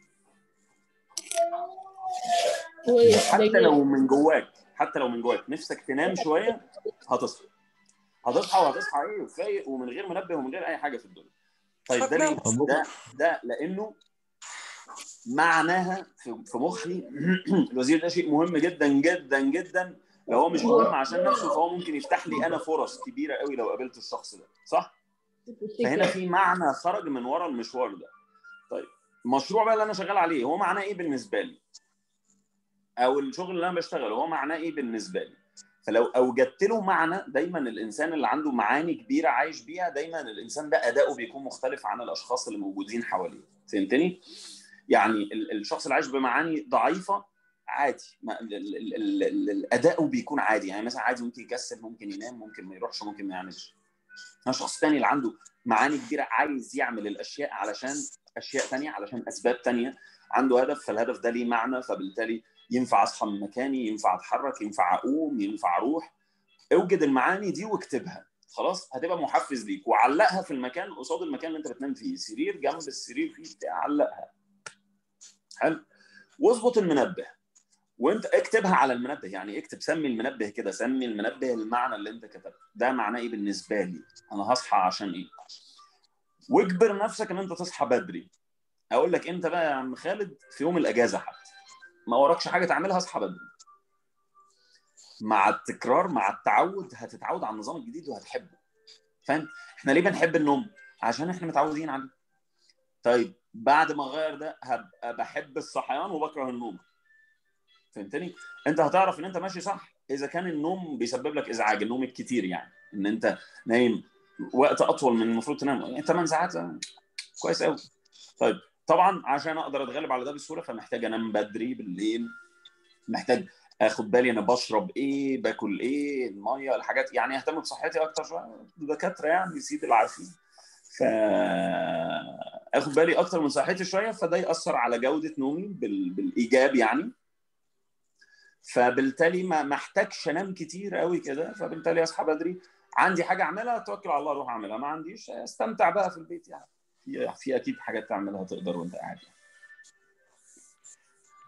حتى لو من جواك حتى لو من جواك نفسك تنام شويه هتصحى هتصحى وهتصحى ايه فايق ومن غير منبه ومن غير اي حاجه في الدنيا طيب ده ليه؟ ده ده لانه معناها في في مخي الوزير ده شيء مهم جدا جدا جدا لو هو مش مهم عشان نفسه فهو ممكن يفتح لي انا فرص كبيره قوي لو قابلت الشخص ده صح؟ فهنا في معنى خرج من ورا المشوار ده طيب المشروع بقى اللي انا شغال عليه هو معناه ايه بالنسبه لي او الشغل اللي انا بشتغله هو معناه ايه بالنسبه لي فلو اوجدت له معنى دايما الانسان اللي عنده معاني كبيره عايش بيها دايما الانسان ده اداؤه بيكون مختلف عن الاشخاص اللي موجودين حواليه فهمتني يعني ال- الشخص اللي عايش بمعاني ضعيفه عادي ما ال- ال- ال- ال- الاداء بيكون عادي يعني مثلا عادي ممكن يكسل ممكن ينام ممكن ما يروحش ممكن ما يعملش شخص تاني اللي عنده معاني كبيره عايز يعمل الاشياء علشان اشياء تانية علشان اسباب تانية عنده هدف فالهدف ده ليه معنى فبالتالي ينفع اصحى من مكاني ينفع اتحرك ينفع اقوم ينفع اروح اوجد المعاني دي واكتبها خلاص هتبقى محفز ليك وعلقها في المكان قصاد المكان اللي انت بتنام فيه سرير جنب السرير فيه بتاع علقها حلو واظبط المنبه وانت اكتبها على المنبه يعني اكتب سمي المنبه كده سمي المنبه المعنى اللي انت كتبته ده معناه ايه بالنسبه لي انا هصحى عشان ايه واجبر نفسك ان انت تصحى بدري اقول لك انت بقى يا عم خالد في يوم الاجازه حتى ما وراكش حاجه تعملها اصحى بدري مع التكرار مع التعود هتتعود على النظام الجديد وهتحبه فاهم احنا ليه بنحب النوم عشان احنا متعودين عليه طيب بعد ما اغير ده هبقى بحب الصحيان وبكره النوم فهمتني انت هتعرف ان انت ماشي صح اذا كان النوم بيسبب لك ازعاج النوم الكتير يعني ان انت نايم وقت اطول من المفروض تنام يعني 8 ساعات كويس قوي طيب طبعا عشان اقدر اتغلب على ده بسهوله فمحتاج انام بدري بالليل محتاج اخد بالي انا بشرب ايه باكل ايه الميه الحاجات يعني اهتم بصحتي اكتر شويه الدكاتره يعني سيدي العارفين ف اخد بالي اكتر من صحتي شويه فده ياثر على جوده نومي بال... بالايجاب يعني فبالتالي ما محتاجش انام كتير قوي كده فبالتالي اصحى بدري عندي حاجه اعملها توكل على الله اروح اعملها ما عنديش استمتع بقى في البيت يعني في في اكيد حاجات تعملها تقدر وانت قاعد يعني.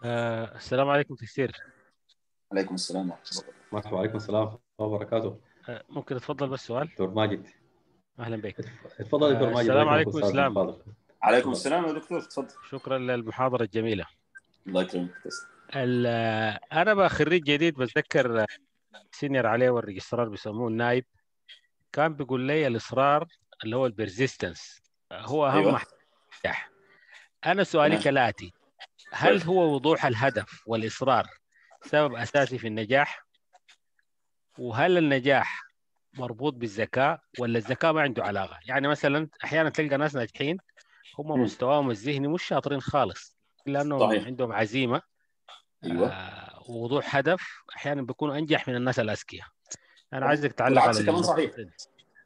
آه السلام عليكم تفسير عليكم السلام ورحمه الله وبركاته مرحبا وعليكم السلام ورحمه الله وبركاته آه ممكن اتفضل بس سؤال دكتور ماجد اهلا بك اتفضل دكتور آه، ماجد السلام عليكم عليكم أستاذ إسلام. فاضل. عليكم السلام يا دكتور اتفضل شكرا للمحاضره الجميله الله يكرمك تسلم. ال- آه، انا بقى خريج جديد بتذكر آه، سينيور عليه والريجسترار بيسموه النايب كان بيقول لي الاصرار اللي هو البرزيستنس هو اهم أيوة. حاجه انا سؤالي تمام. كالاتي هل طيب. هو وضوح الهدف والاصرار سبب اساسي في النجاح وهل النجاح مربوط بالذكاء ولا الذكاء ما عنده علاقه يعني مثلا احيانا تلقى ناس ناجحين هم مم. مستواهم الذهني مش شاطرين خالص الا انهم صحيح. عندهم عزيمه ايوه آه، ووضوح هدف احيانا بيكونوا انجح من الناس الاذكياء انا صحيح. عايزك تعلق بالعكس على كمان النقطة صحيح. دي.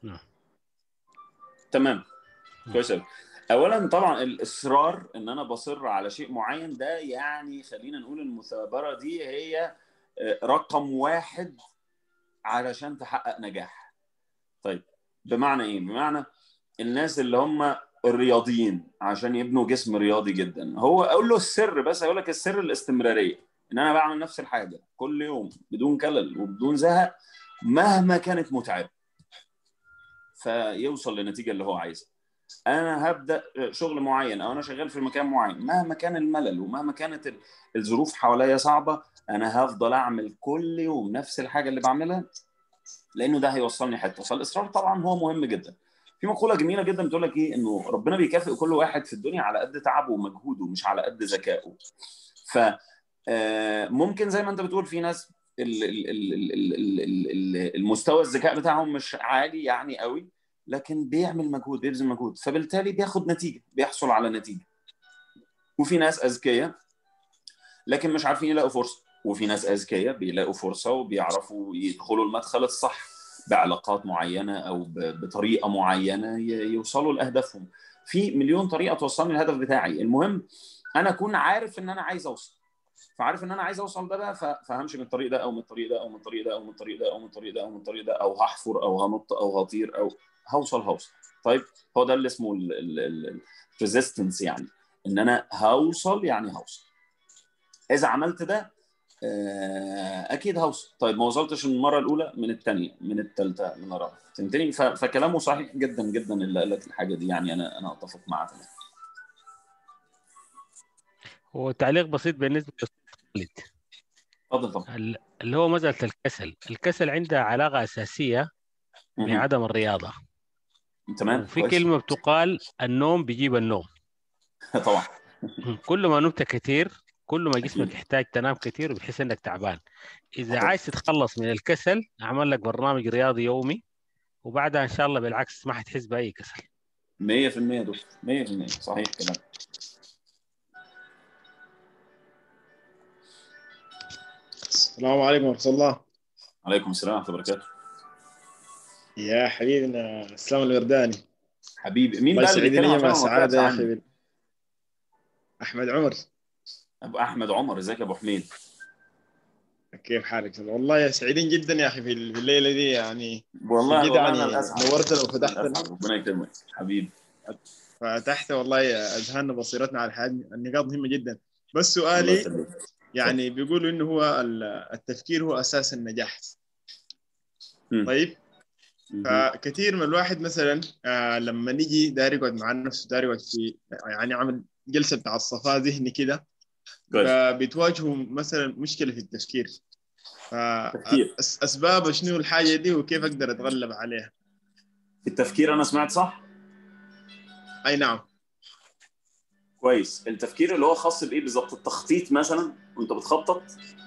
تمام م. كويس أوي. اولا طبعا الاصرار ان انا بصر على شيء معين ده يعني خلينا نقول المثابره دي هي آه، رقم واحد علشان تحقق نجاح طيب بمعنى ايه بمعنى الناس اللي هم الرياضيين عشان يبنوا جسم رياضي جدا هو اقول له السر بس اقول لك السر الاستمراريه ان انا بعمل نفس الحاجه كل يوم بدون كلل وبدون زهق مهما كانت متعبه فيوصل للنتيجه اللي هو عايزها انا هبدا شغل معين او انا شغال في مكان معين مهما كان الملل ومهما كانت ال- الظروف حواليا صعبه انا هفضل اعمل كل يوم نفس الحاجه اللي بعملها لانه ده هيوصلني حته فالاصرار طبعا هو مهم جدا في مقوله جميله جدا بتقول لك ايه انه ربنا بيكافئ كل واحد في الدنيا على قد تعبه ومجهوده مش على قد ذكائه ف آه، ممكن زي ما انت بتقول في ناس ال- ال- ال- ال- ال- ال- ال- المستوى الذكاء بتاعهم مش عالي يعني قوي لكن بيعمل مجهود بيبذل مجهود فبالتالي بياخد نتيجه بيحصل على نتيجه وفي ناس اذكياء لكن مش عارفين يلاقوا فرصه وفي ناس اذكياء بيلاقوا فرصه وبيعرفوا يدخلوا المدخل الصح بعلاقات معينه او ب- بطريقه معينه ي- يوصلوا لاهدافهم في مليون طريقه توصلني للهدف بتاعي المهم انا اكون عارف ان انا عايز اوصل فعارف ان انا عايز اوصل ده بقى ف- فهمشي من الطريق ده او من الطريق ده او من الطريق ده او من الطريق ده او من الطريق ده او من الطريق ده او هحفر او هنط او هطير او هوصل هوصل طيب هو ده اللي اسمه الريزيستنس يعني ان انا هوصل يعني هوصل اذا عملت ده آه، اكيد هوصل طيب ما وصلتش من المره الاولى من الثانيه من الثالثه من الرابعه فهمتني ف- فكلامه صحيح جدا جدا اللي قال لك الحاجه دي يعني انا انا اتفق معاه تمام وتعليق بسيط بالنسبه للخالد اتفضل طبعا ال- اللي هو مساله الكسل الكسل عندها علاقه اساسيه مهم. بعدم الرياضه تمام وفي كويس. كلمه بتقال النوم بيجيب النوم طبعا كل ما نمت كثير كل ما جسمك يحتاج تنام كثير وبتحس انك تعبان اذا صحيح. عايز تتخلص من الكسل اعمل لك برنامج رياضي يومي وبعدها ان شاء الله بالعكس ما حتحس باي كسل 100% يا دكتور 100% صحيح كلام السلام عليكم ورحمة الله عليكم السلام ورحمه الله وبركاته يا حبيبنا اسلام الورداني حبيبي مين الله بقى اللي يسعدني بيتكلم مع عشان ما السعادة يا طلعتش أخي عني؟ بال- أحمد عمر ابو احمد عمر ازيك يا ابو حميد كيف حالك؟ والله يا سعيدين جدا يا أخي في ال- في الليلة دي يعني والله جد والله يعني انا الاسعد نورتنا وفتحت أنا الأسعد. ربنا يكرمك حبيبي فتحت والله أذهاننا بصيرتنا على حاجة النقاط مهمة جدا بس الله سؤالي يخليك يعني بيقولوا إنه هو ال- التفكير هو أساس النجاح مم. طيب مهم. فكثير من الواحد مثلا آه لما نيجي داير يقعد مع نفسه داير يقعد في يعني عمل جلسه بتاع الصفاء ذهني كده كويس فبتواجهوا مثلا مشكله في التفكير تفكير. فاسباب شنو الحاجه دي وكيف اقدر اتغلب عليها في التفكير انا سمعت صح اي نعم كويس التفكير اللي هو خاص بايه بالظبط التخطيط مثلا وانت بتخطط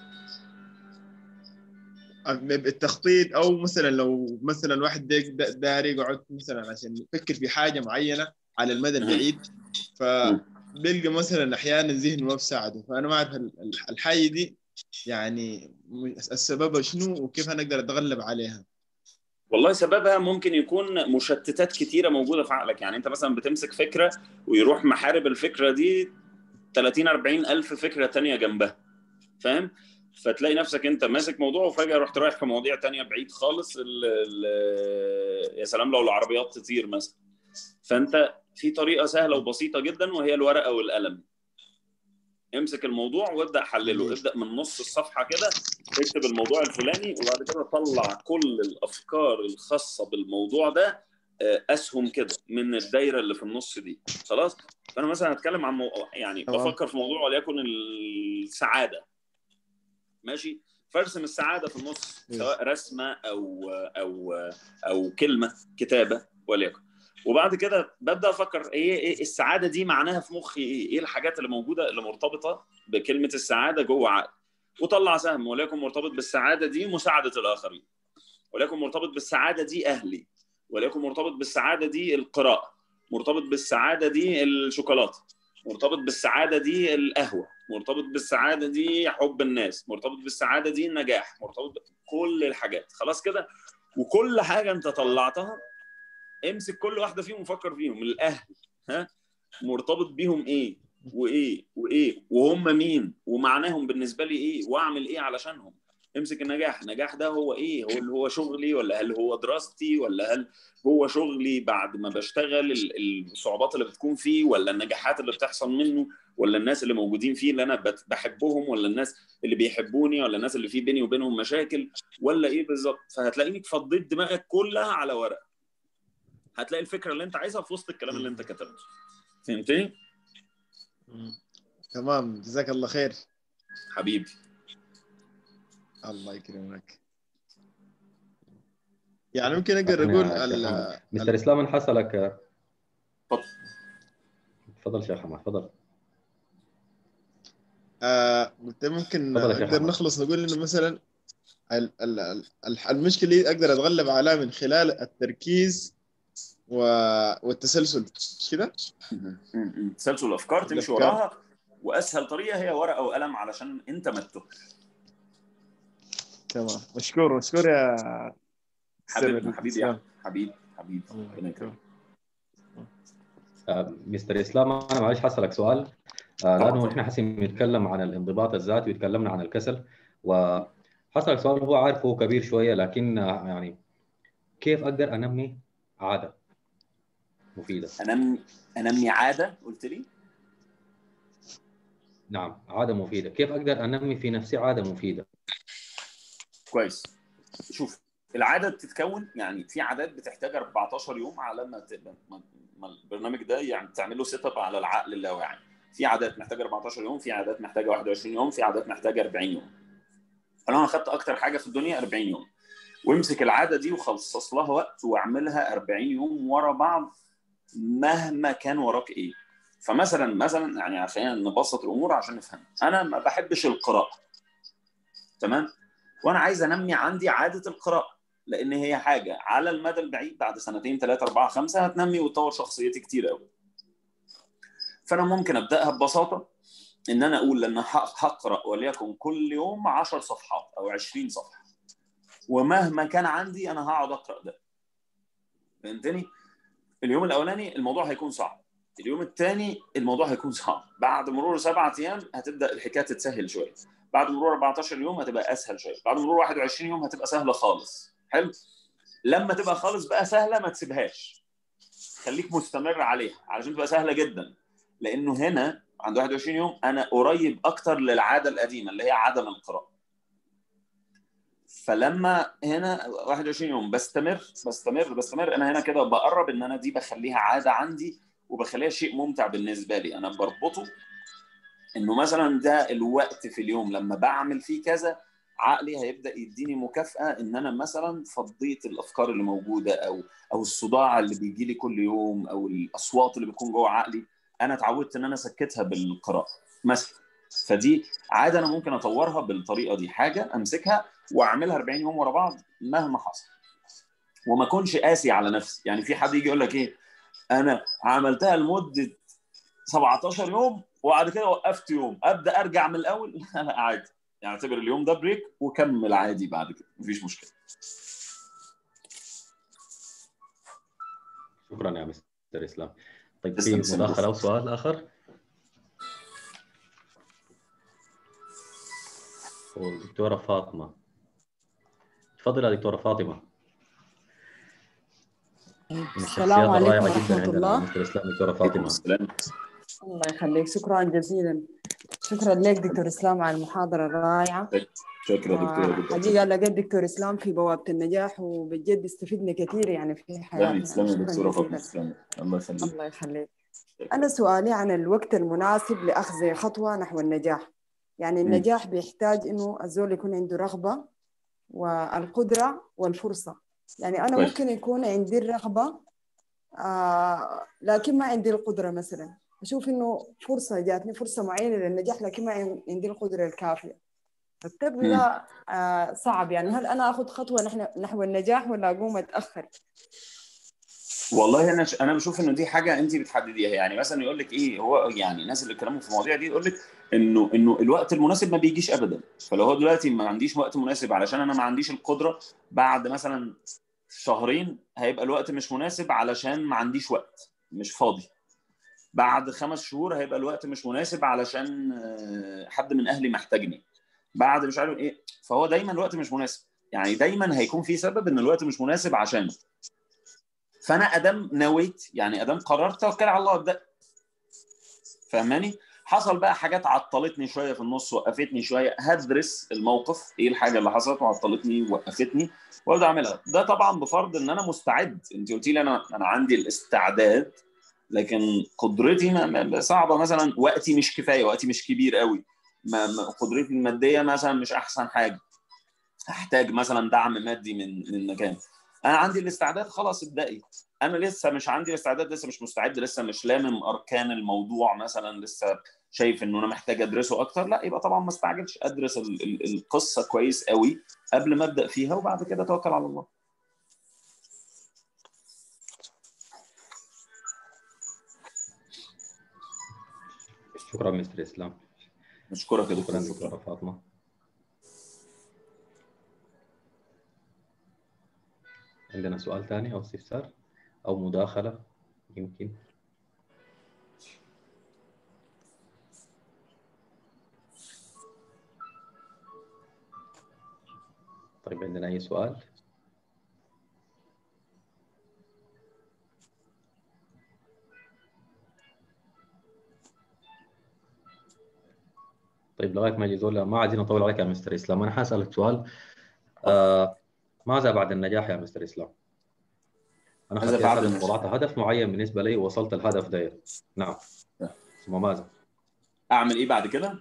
التخطيط او مثلا لو مثلا الواحد دا- داير يقعد مثلا عشان يفكر في حاجه معينه على المدى البعيد فبيلقى مثلا احيانا ذهنه ما بيساعده فانا ما اعرف ال- ال- الحاجه دي يعني السبب شنو وكيف انا اقدر اتغلب عليها والله سببها ممكن يكون مشتتات كتيره موجوده في عقلك يعني انت مثلا بتمسك فكره ويروح محارب الفكره دي 30 40 الف فكره تانية جنبها فاهم فتلاقي نفسك انت ماسك موضوع وفجاه رحت رايح في مواضيع تانية بعيد خالص ال ال يا سلام لو العربيات تطير مثلا فانت في طريقه سهله وبسيطه جدا وهي الورقه والقلم امسك الموضوع وابدا حلله ابدا من نص الصفحه كده اكتب الموضوع الفلاني وبعد كده طلع كل الافكار الخاصه بالموضوع ده آه، اسهم كده من الدايره اللي في النص دي خلاص فانا مثلا هتكلم عن مو... يعني تمام. بفكر في موضوع وليكن السعاده ماشي فارسم السعاده في النص سواء رسمه او او او كلمه كتابه وليكن وبعد كده ببدا افكر ايه ايه السعاده دي معناها في مخي ايه ايه الحاجات اللي موجوده اللي مرتبطه بكلمه السعاده جوه عقلي وطلع سهم وليكن مرتبط بالسعاده دي مساعده الاخرين وليكن مرتبط بالسعاده دي اهلي وليكن مرتبط بالسعاده دي القراءه مرتبط بالسعاده دي الشوكولاته مرتبط بالسعاده دي القهوه مرتبط بالسعاده دي حب الناس مرتبط بالسعاده دي النجاح مرتبط بكل الحاجات خلاص كده وكل حاجه انت طلعتها امسك كل واحده فيهم وفكر فيهم الاهل ها مرتبط بيهم ايه وايه وايه وهم مين ومعناهم بالنسبه لي ايه واعمل ايه علشانهم امسك النجاح النجاح ده هو ايه هو اللي هو شغلي ولا هل هو دراستي ولا هل هو شغلي بعد ما بشتغل ال- الصعوبات اللي بتكون فيه ولا النجاحات اللي بتحصل منه ولا الناس اللي موجودين فيه اللي انا بت- بحبهم ولا الناس اللي بيحبوني ولا الناس اللي في بيني وبينهم مشاكل ولا ايه بالظبط فهتلاقيني فضيت دماغك كلها على ورقه هتلاقي الفكره اللي انت عايزها في وسط الكلام اللي انت كتبته فهمتني تمام جزاك الله خير حبيبي الله يكرمك يعني ممكن اقدر شكراً اقول يا ال- شيخ حمد. ال- مستر اسلام انا حسألك اتفضل. تفضل شيخ حماد تفضل آه قلت ممكن تفضل يا شيخ نقدر أحمد. نخلص نقول انه مثلا ال- ال- ال- ال- المشكله اللي اقدر اتغلب عليها من خلال التركيز و- والتسلسل مش كده؟ تسلسل الافكار تمشي الأفكار. وراها واسهل طريقه هي ورقه وقلم علشان انت ما تتوهش تمام مشكور مشكور يا حبيبنا سر حبيبي الإسلام. يا حبيبي حبيبي الله ربنا يكرمك. يكرمك آه، مستر اسلام انا معلش حسألك سؤال آه، طبعاً. لانه احنا حسي بنتكلم عن الانضباط الذاتي وتكلمنا عن الكسل وحسألك سؤال هو عارف هو كبير شويه لكن آه، يعني كيف اقدر انمي عاده مفيده؟ انمي انمي عاده قلت لي نعم عاده مفيده، كيف اقدر انمي في نفسي عاده مفيده؟ كويس شوف العاده بتتكون يعني في عادات بتحتاج 14 يوم على ما تبقى ما ما البرنامج ده يعني تعمله سيت اب على العقل اللاواعي في عادات محتاجه 14 يوم في عادات محتاجه 21 يوم في عادات محتاجه 40 يوم انا اخدت اكتر حاجه في الدنيا 40 يوم وامسك العاده دي وخصص لها وقت واعملها 40 يوم ورا بعض مهما كان وراك ايه فمثلا مثلا يعني خلينا نبسط الامور عشان نفهم انا ما بحبش القراءه تمام وانا عايز انمي عندي عاده القراءه لان هي حاجه على المدى البعيد بعد سنتين ثلاثه اربعه خمسه هتنمي وتطور شخصيتي كتير قوي فانا ممكن ابداها ببساطه ان انا اقول ان هقرا وليكن كل يوم 10 صفحات او 20 صفحه ومهما كان عندي انا هقعد اقرا ده فهمتني اليوم الاولاني الموضوع هيكون صعب اليوم الثاني الموضوع هيكون صعب بعد مرور سبعة ايام هتبدا الحكايه تتسهل شويه بعد مرور 14 يوم هتبقى اسهل شويه بعد مرور 21 يوم هتبقى سهله خالص حلو لما تبقى خالص بقى سهله ما تسيبهاش خليك مستمر عليها علشان تبقى سهله جدا لانه هنا عند 21 يوم انا قريب اكتر للعاده القديمه اللي هي عدم القراءه فلما هنا 21 يوم بستمر بستمر بستمر انا هنا كده بقرب ان انا دي بخليها عاده عندي وبخليها شيء ممتع بالنسبه لي انا بربطه انه مثلا ده الوقت في اليوم لما بعمل فيه كذا عقلي هيبدا يديني مكافاه ان انا مثلا فضيت الافكار اللي موجوده او او الصداع اللي بيجي لي كل يوم او الاصوات اللي بتكون جوه عقلي انا اتعودت ان انا اسكتها بالقراءه مثلا فدي عاده انا ممكن اطورها بالطريقه دي حاجه امسكها واعملها 40 يوم ورا بعض مهما حصل وما اكونش قاسي على نفسي يعني في حد يجي يقول لك ايه انا عملتها لمده 17 يوم وبعد كده وقفت يوم ابدا ارجع من الاول لا عادي يعني اعتبر اليوم ده بريك وكمل عادي بعد كده مفيش مشكله شكرا يا مستر اسلام طيب تسلم في سلام. مداخله او سؤال اخر؟ الدكتوره فاطمه تفضل يا دكتوره فاطمه من السلام الشخصيات الرائعه عليكم جدا ورحمة عندنا الله مستر اسلام دكتوره عليكم فاطمه السلام الله يخليك شكرا جزيلا شكرا لك دكتور اسلام على المحاضره الرائعه شكرا دكتور حقيقه لقيت دكتور اسلام في بوابه النجاح وبجد استفدنا كثير يعني في تسلمي حياتنا تسلمي شكراً دكتوره جزيلاً. فاطمه تسلمي الله يخليك الله يخليك أنا سؤالي عن الوقت المناسب لأخذ خطوة نحو النجاح يعني النجاح بيحتاج إنه الزول يكون عنده رغبة والقدرة والفرصة يعني أنا كويس. ممكن يكون عندي الرغبة آه لكن ما عندي القدرة مثلا أشوف إنه فرصة جاتني فرصة معينة للنجاح لكن ما عن- عندي القدرة الكافية فبتبقى آه صعب يعني هل أنا أخذ خطوة نحن نحو النجاح ولا أقوم أتأخر؟ والله انا ش... انا بشوف انه دي حاجه انت بتحدديها يعني مثلا يقول لك ايه هو يعني الناس اللي اتكلموا في المواضيع دي يقول لك انه انه الوقت المناسب ما بيجيش ابدا فلو هو دلوقتي ما عنديش وقت مناسب علشان انا ما عنديش القدره بعد مثلا شهرين هيبقى الوقت مش مناسب علشان ما عنديش وقت مش فاضي بعد خمس شهور هيبقى الوقت مش مناسب علشان آه، حد من اهلي محتاجني بعد مش عارف ايه فهو دايما الوقت مش مناسب يعني دايما هيكون في سبب ان الوقت مش مناسب عشان فانا ادام نويت يعني ادام قررت توكل على الله ابدا فاهماني حصل بقى حاجات عطلتني شويه في النص وقفتني شويه هدرس الموقف ايه الحاجه اللي حصلت وعطلتني ووقفتني وابدا اعملها ده طبعا بفرض ان انا مستعد انت قلتي لي انا انا عندي الاستعداد لكن قدرتي ما- ما- صعبه مثلا وقتي مش كفايه وقتي مش كبير قوي ما ما- قدرتي الماديه مثلا مش احسن حاجه احتاج مثلا دعم مادي من من مكان انا عندي الاستعداد خلاص ابدأي انا لسه مش عندي الاستعداد لسه مش مستعد لسه مش لامم اركان الموضوع مثلا لسه شايف انه انا محتاج ادرسه اكتر لا يبقى طبعا ما استعجلش ادرس ال- ال- القصه كويس قوي قبل ما ابدا فيها وبعد كده اتوكل على الله شكرا مستر اسلام نشكرك يا شكرا دكتور دكتوره فاطمه عندنا سؤال ثاني او استفسار او مداخله يمكن طيب عندنا اي سؤال طيب لغايه ما يجي زول ما عايزين نطول عليك يا مستر اسلام انا حاسالك سؤال آه ماذا بعد النجاح يا مستر اسلام؟ انا ماذا خطيت بعد هدف النجاح؟ وضعت هدف معين بالنسبه لي ووصلت الهدف ده نعم نعم. ثم ماذا؟ اعمل ايه بعد كده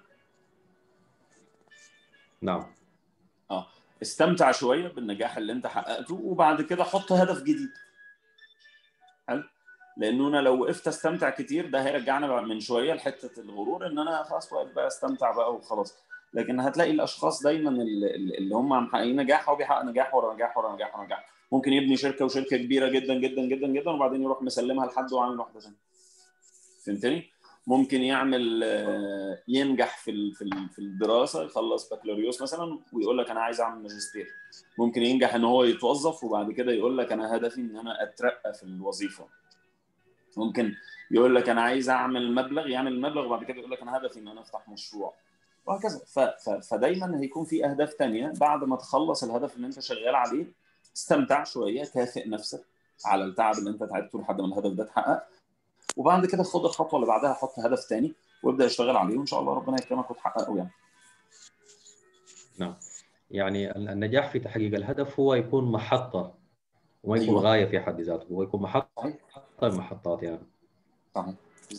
نعم استمتع شويه بالنجاح اللي انت حققته وبعد كده حط هدف جديد حلو لانه انا لو وقفت استمتع كتير ده هيرجعنا بقى من شويه لحته الغرور ان انا خلاص واقف بقى استمتع بقى وخلاص لكن هتلاقي الاشخاص دايما اللي اللي هم محققين نجاح هو بيحقق نجاح ورا نجاح ورا نجاح ورا نجاح ممكن يبني شركه وشركه كبيره جدا جدا جدا جدا وبعدين يروح مسلمها لحد وعامل واحده ثانيه فهمتني؟ ممكن يعمل آه، ينجح في ال- في ال- في الدراسه يخلص بكالوريوس مثلا ويقول لك انا عايز اعمل ماجستير ممكن ينجح ان هو يتوظف وبعد كده يقول لك انا هدفي ان انا اترقى في الوظيفه ممكن يقول لك انا عايز اعمل مبلغ يعمل المبلغ وبعد كده يقول لك انا هدفي ان انا افتح مشروع وهكذا ف... ف... فدايما هيكون في اهداف تانية بعد ما تخلص الهدف اللي انت شغال عليه استمتع شويه كافئ نفسك على التعب اللي انت تعبته لحد ما الهدف ده اتحقق وبعد كده خد الخطوه اللي بعدها حط هدف تاني وابدا اشتغل عليه وان شاء الله ربنا يكرمك وتحققه يعني نعم يعني ال- النجاح في تحقيق الهدف هو يكون محطه وما يكون أيوة. غايه في حد ذاته هو يكون محطه صحيح المحطات يعني صحيح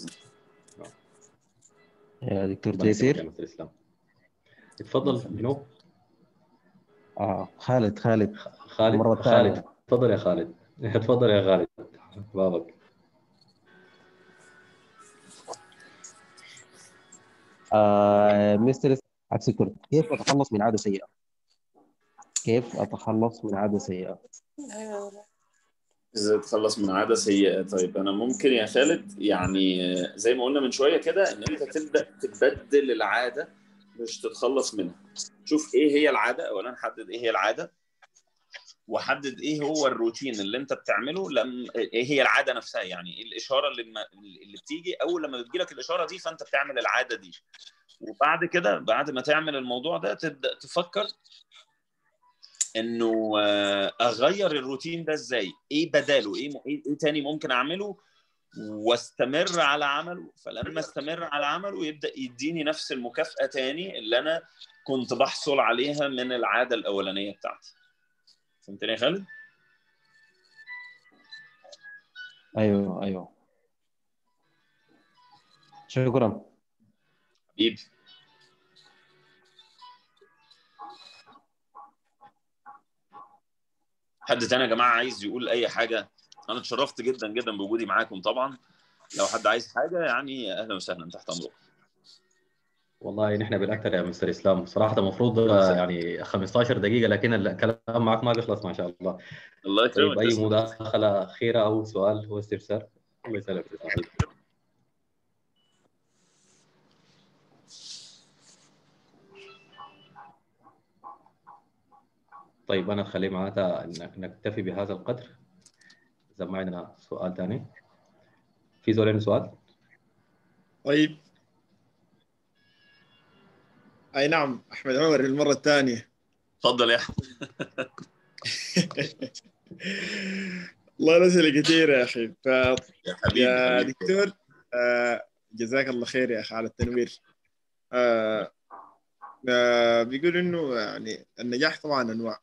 يا دكتور ربنا يكرمك يا تيسير مستر اسلام اتفضل يخليك. منو؟ آه خالد خالد خالد مرة خالد ثانية. تفضل يا خالد تفضل يا خالد بابك آه مستر عكس الكرة كيف أتخلص من عادة سيئة؟ كيف أتخلص من عادة سيئة؟ ازاي تتخلص من عاده سيئه طيب انا ممكن يا خالد يعني آه، زي ما قلنا من شويه كده ان انت تبدا تبدل العاده مش تتخلص منها شوف ايه هي العاده اولا حدد ايه هي العاده وحدد ايه هو الروتين اللي انت بتعمله لم ايه هي العاده نفسها يعني ايه الاشاره اللي ما... اللي بتيجي اول لما بتجيلك الاشاره دي فانت بتعمل العاده دي وبعد كده بعد ما تعمل الموضوع ده تبدا تفكر انه آه، اغير الروتين ده ازاي ايه بداله ايه م- ايه إيه تاني ممكن اعمله واستمر على عمله فلما استمر على عمله يبدا يديني نفس المكافاه تاني اللي انا كنت بحصل عليها من العاده الاولانيه بتاعتي فهمتني يا خالد؟ ايوه ايوه شكرا حبيبي حد تاني يا جماعه عايز يقول اي حاجه انا اتشرفت جدا جدا بوجودي معاكم طبعا لو حد عايز حاجه يعني اهلا وسهلا تحت امركم والله نحن بالاكثر يا مستر اسلام صراحه المفروض آه، يعني 15 دقيقه لكن الكلام معك ما بيخلص ما شاء الله الله طيب يكرمك اي تسلم. مداخله اخيره او سؤال هو استفسار الله يسلمك يا إسماعيل. طيب انا اخلي معناتها إنك- نكتفي بهذا القدر اذا ما عندنا سؤال ثاني في زول عنده سؤال؟ طيب اي نعم احمد عمر المره الثانيه اتفضل يا احمد والله الاسئله كثير يا اخي ف يا حبيبي يا حبيبي. دكتور آه، جزاك الله خير يا اخي على التنوير آه، آه، بيقول انه يعني النجاح طبعا انواع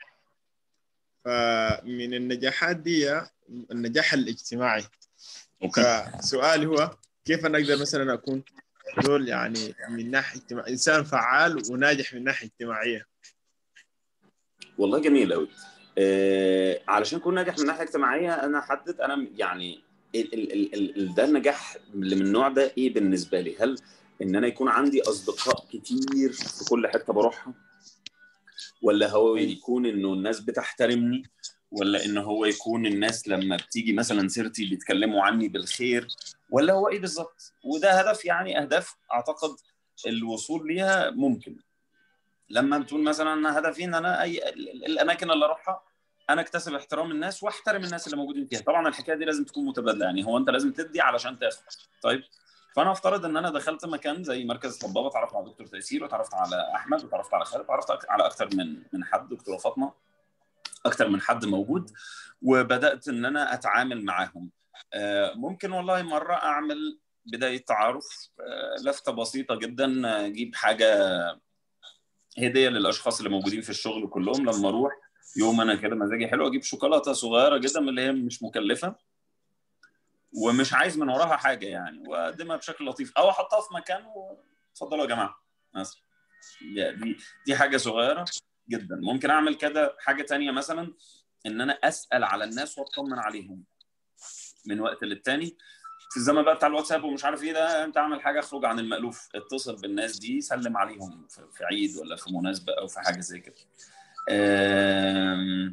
فمن النجاحات دي النجاح الاجتماعي اوكي فسؤالي هو كيف انا اقدر مثلا اكون دول يعني من ناحيه اجتماع انسان فعال وناجح من ناحيه اجتماعيه والله جميل قوي آه علشان اكون ناجح من ناحيه اجتماعيه انا حدد انا يعني ال ال ال ال ال ده النجاح اللي من النوع ده ايه بالنسبه لي؟ هل ان انا يكون عندي اصدقاء كتير في كل حته بروحها؟ ولا هو يكون انه الناس بتحترمني؟ ولا ان هو يكون الناس لما بتيجي مثلا سيرتي بيتكلموا عني بالخير؟ ولا هو ايه بالظبط؟ وده هدف يعني اهداف اعتقد الوصول ليها ممكن لما بتقول مثلا انا هدفي ان انا اي ال- ال- الاماكن اللي اروحها انا اكتسب احترام الناس واحترم الناس اللي موجودين فيها طبعا الحكايه دي لازم تكون متبادله يعني هو انت لازم تدي علشان تاخد طيب فانا افترض ان انا دخلت مكان زي مركز طبابه اتعرفت على دكتور تيسير وتعرفت على احمد وتعرفت على خالد وتعرفت أك- على اكتر من من حد دكتوره فاطمه اكتر من حد موجود وبدات ان انا اتعامل معاهم آه، ممكن والله مره اعمل بدايه تعارف آه، لفته بسيطه جدا آه، اجيب حاجه هديه للاشخاص اللي موجودين في الشغل كلهم لما اروح يوم انا كده مزاجي حلو اجيب شوكولاته صغيره جدا من اللي هي مش مكلفه ومش عايز من وراها حاجه يعني واقدمها بشكل لطيف او احطها في مكان واتفضلوا يا جماعه مثلا دي- دي دي حاجه صغيره جدا ممكن اعمل كده حاجه تانية مثلا ان انا اسال على الناس واطمن عليهم من وقت للتاني في الزمن بقى بتاع الواتساب ومش عارف ايه ده انت عامل حاجه اخرج عن المالوف اتصل بالناس دي سلم عليهم في في عيد ولا في مناسبه او في حاجه زي كده آم،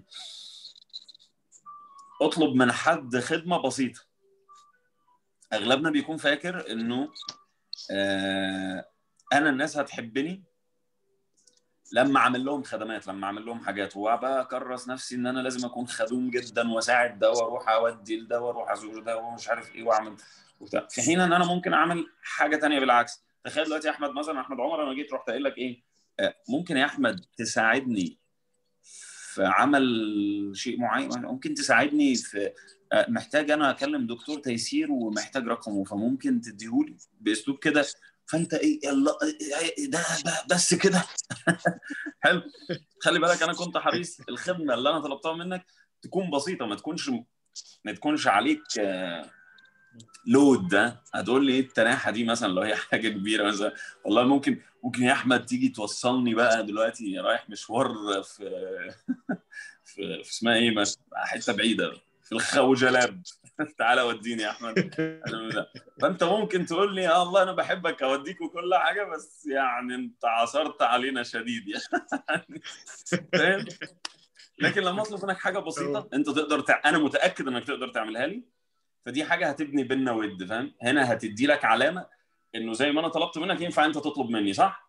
اطلب من حد خدمه بسيطه اغلبنا بيكون فاكر انه آه، انا الناس هتحبني لما اعمل لهم خدمات لما اعمل لهم حاجات وبقى اكرس نفسي ان انا لازم اكون خدوم جدا واساعد ده واروح اودي لده واروح ازور ده ومش عارف ايه واعمل وبتاع في حين ان انا ممكن اعمل حاجه تانية بالعكس تخيل دلوقتي يا احمد مثلا احمد عمر انا جيت رحت قايل لك ايه آه، ممكن يا احمد تساعدني في عمل شيء معين ممكن تساعدني في آه، محتاج انا اكلم دكتور تيسير ومحتاج رقمه فممكن تديهولي باسلوب كده فانت ايه يلا إيه ده ب- بس كده حلو خلي بالك انا كنت حريص الخدمه اللي انا طلبتها منك تكون بسيطه ما تكونش ما تكونش عليك آه، لود ده هتقول لي ايه التناحه دي مثلا لو هي حاجه كبيره مثلا والله ممكن ممكن يا احمد تيجي توصلني بقى دلوقتي رايح مشوار في في, في اسمها ايه مثلا حته بعيده في الخوجلاب تعالى وديني يا احمد فانت ممكن تقول لي اه الله انا بحبك اوديك وكل حاجه بس يعني انت عصرت علينا شديد يعني فاهم لكن لما اطلب منك حاجه بسيطه انت تقدر تع... انا متاكد انك تقدر تعملها لي فدي حاجه هتبني بينا ود فاهم هنا هتدي لك علامه انه زي ما انا طلبت منك ينفع انت تطلب مني صح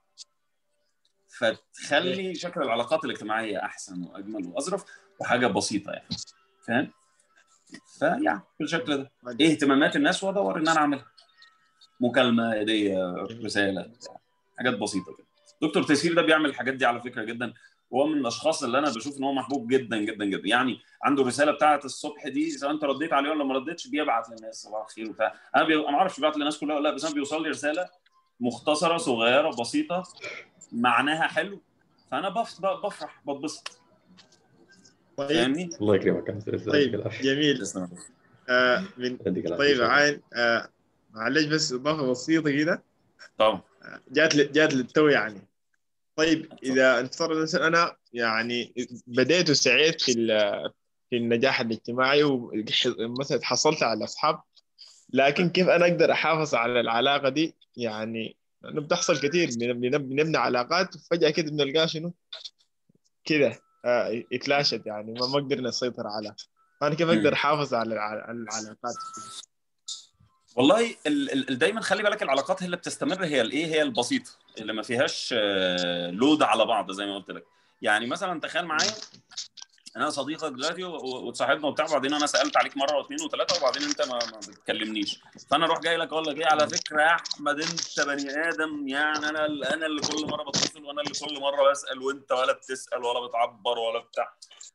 فتخلي شكل العلاقات الاجتماعيه احسن واجمل واظرف وحاجه بسيطه يعني فاهم فيعني بالشكل ده ايه اهتمامات الناس وادور ان انا اعملها مكالمه هديه رساله حاجات بسيطه كده دكتور تيسير ده بيعمل الحاجات دي على فكره جدا وهو من الاشخاص اللي انا بشوف ان هو محبوب جدا جدا جدا يعني عنده الرساله بتاعه الصبح دي سواء انت رديت عليه ولا ما رديتش بيبعت للناس صباح الخير وبتاع انا بي... انا ما اعرفش بيبعت للناس كلها ولا لا بس انا بيوصل لي رساله مختصره صغيره بسيطه معناها حلو فانا بف... بفرح بتبسط طيب فاهمني؟ الله يكرمك يا مستر اسلام طيب يديك العافية. جميل تسلم. آه من يديك العافية. طيب شكراً. عاين آه معلش بس اضافه بسيطه كده طبعا جات لي جات للتو يعني طيب اذا نفترض مثلا انا يعني بديت وسعيت في ال- في النجاح الاجتماعي ومثلا حصلت على اصحاب لكن كيف انا اقدر احافظ على العلاقه دي يعني لانه بتحصل كثير بن- بن- بنبني علاقات وفجاه كده بنلقاها شنو كده آه اتلاشت يعني ما ما قدرنا نسيطر على فانا كيف اقدر احافظ على الع- على العلاقات والله ال- ال- ال- دايما خلي بالك العلاقات اللي بتستمر هي الايه هي البسيطه اللي ما فيهاش آه، لود على بعض زي ما قلت لك يعني مثلا تخيل معايا انا صديقك دلوقتي و- و- وتصاحبنا وبتاع وبعدين انا سالت عليك مره واثنين وثلاثه وبعدين انت ما, ما بتكلمنيش فانا اروح جاي لك اقول لك ايه على فكره يا احمد انت بني ادم يعني انا ال- انا اللي كل مره بتصل وانا اللي كل مره بسال وانت ولا بتسال ولا بتعبر ولا بتاع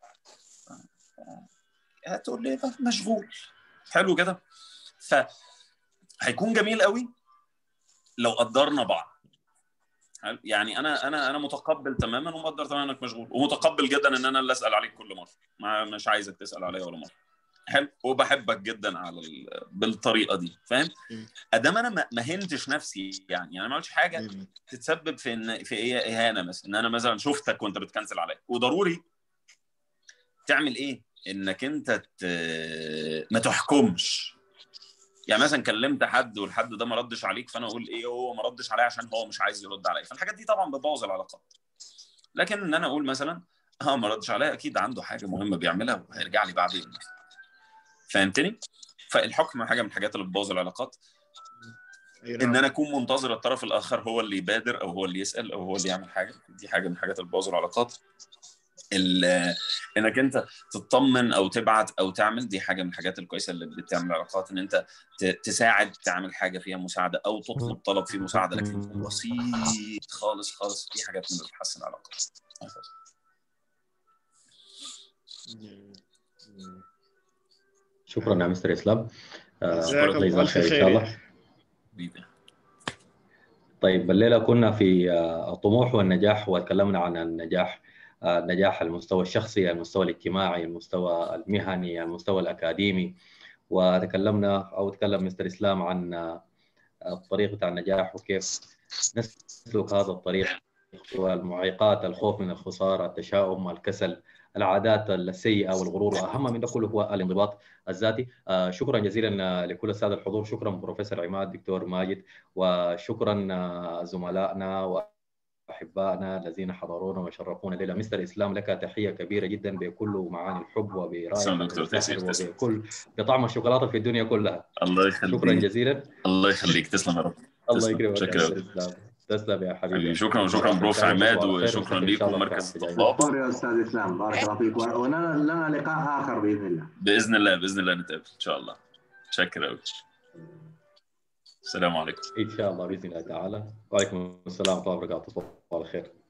هتقول لي ده مشغول حلو كده ف هيكون جميل قوي لو قدرنا بعض حلو؟ يعني انا انا انا متقبل تماما ومقدر تماما انك مشغول ومتقبل جدا ان انا اللي اسال عليك كل مره ما مش عايزك تسال عليا ولا مره حلو وبحبك جدا على ال... بالطريقه دي فاهم مم. ادام انا ما ما هنتش نفسي يعني يعني ما عملتش حاجه تتسبب في ان في ايه اهانه مثلا ان انا مثلا شفتك وانت بتكنسل عليا وضروري تعمل ايه انك انت ت... ما تحكمش يعني مثلا كلمت حد والحد ده ما ردش عليك فانا اقول ايه هو ما ردش عليا عشان هو مش عايز يرد عليا فالحاجات دي طبعا بتبوظ العلاقات لكن ان انا اقول مثلا اه ما ردش عليا اكيد عنده حاجه مهمه بيعملها وهيرجع لي بعدين فهمتني فالحكم حاجه من الحاجات اللي بتبوظ العلاقات ان انا اكون منتظر الطرف الاخر هو اللي يبادر او هو اللي يسال او هو اللي يعمل حاجه دي حاجه من الحاجات اللي بتبوظ العلاقات ال- انك انت تطمن او تبعت او تعمل دي حاجه من الحاجات الكويسه اللي بتعمل العلاقات ان انت ت- تساعد تعمل حاجه فيها مساعده او تطلب طلب فيه مساعده لكن يكون بسيط خالص خالص دي حاجات من اللي بتحسن العلاقات شكرا يا مستر اسلام آه، جزاك الله يجزاك الله خير ان خير شاء الله يعني. حبيبي. طيب الليله كنا في آه، الطموح والنجاح وتكلمنا عن النجاح آه، النجاح على المستوى الشخصي على المستوى الاجتماعي المستوى المهني على المستوى الاكاديمي وتكلمنا او تكلم مستر اسلام عن آه، الطريق بتاع النجاح وكيف نسلك هذا الطريق والمعيقات الخوف من الخساره التشاؤم الكسل العادات السيئه والغرور واهم من ده كله هو الانضباط الذاتي آه، شكرا جزيلا آه، لكل الساده الحضور شكرا بروفيسور عماد دكتور ماجد وشكرا آه، زملائنا واحبائنا الذين حضرونا وشرفونا الليله مستر اسلام لك تحيه كبيره جدا بكل معاني الحب تسلم وبرائحه دكتور، السحر تسلم، تسلم. وبكل بطعم الشوكولاته في الدنيا كلها الله شكرا يخليك جزيلا الله يخليك تسلم يا رب الله تسلم. يكرمك يا شكرا. مستر اسلام تسلم يا حبيبي حبيبي شكرا وشكرا بروف عماد وشكرا ليكم مركز الطلاب شكرا يا استاذ اسلام بارك الله فيك ولنا لنا لقاء اخر باذن الله باذن الله باذن الله نتقابل ان شاء الله شكرا قوي السلام عليكم ان شاء الله باذن الله تعالى وعليكم السلام ورحمه الله وبركاته تصبحوا على خير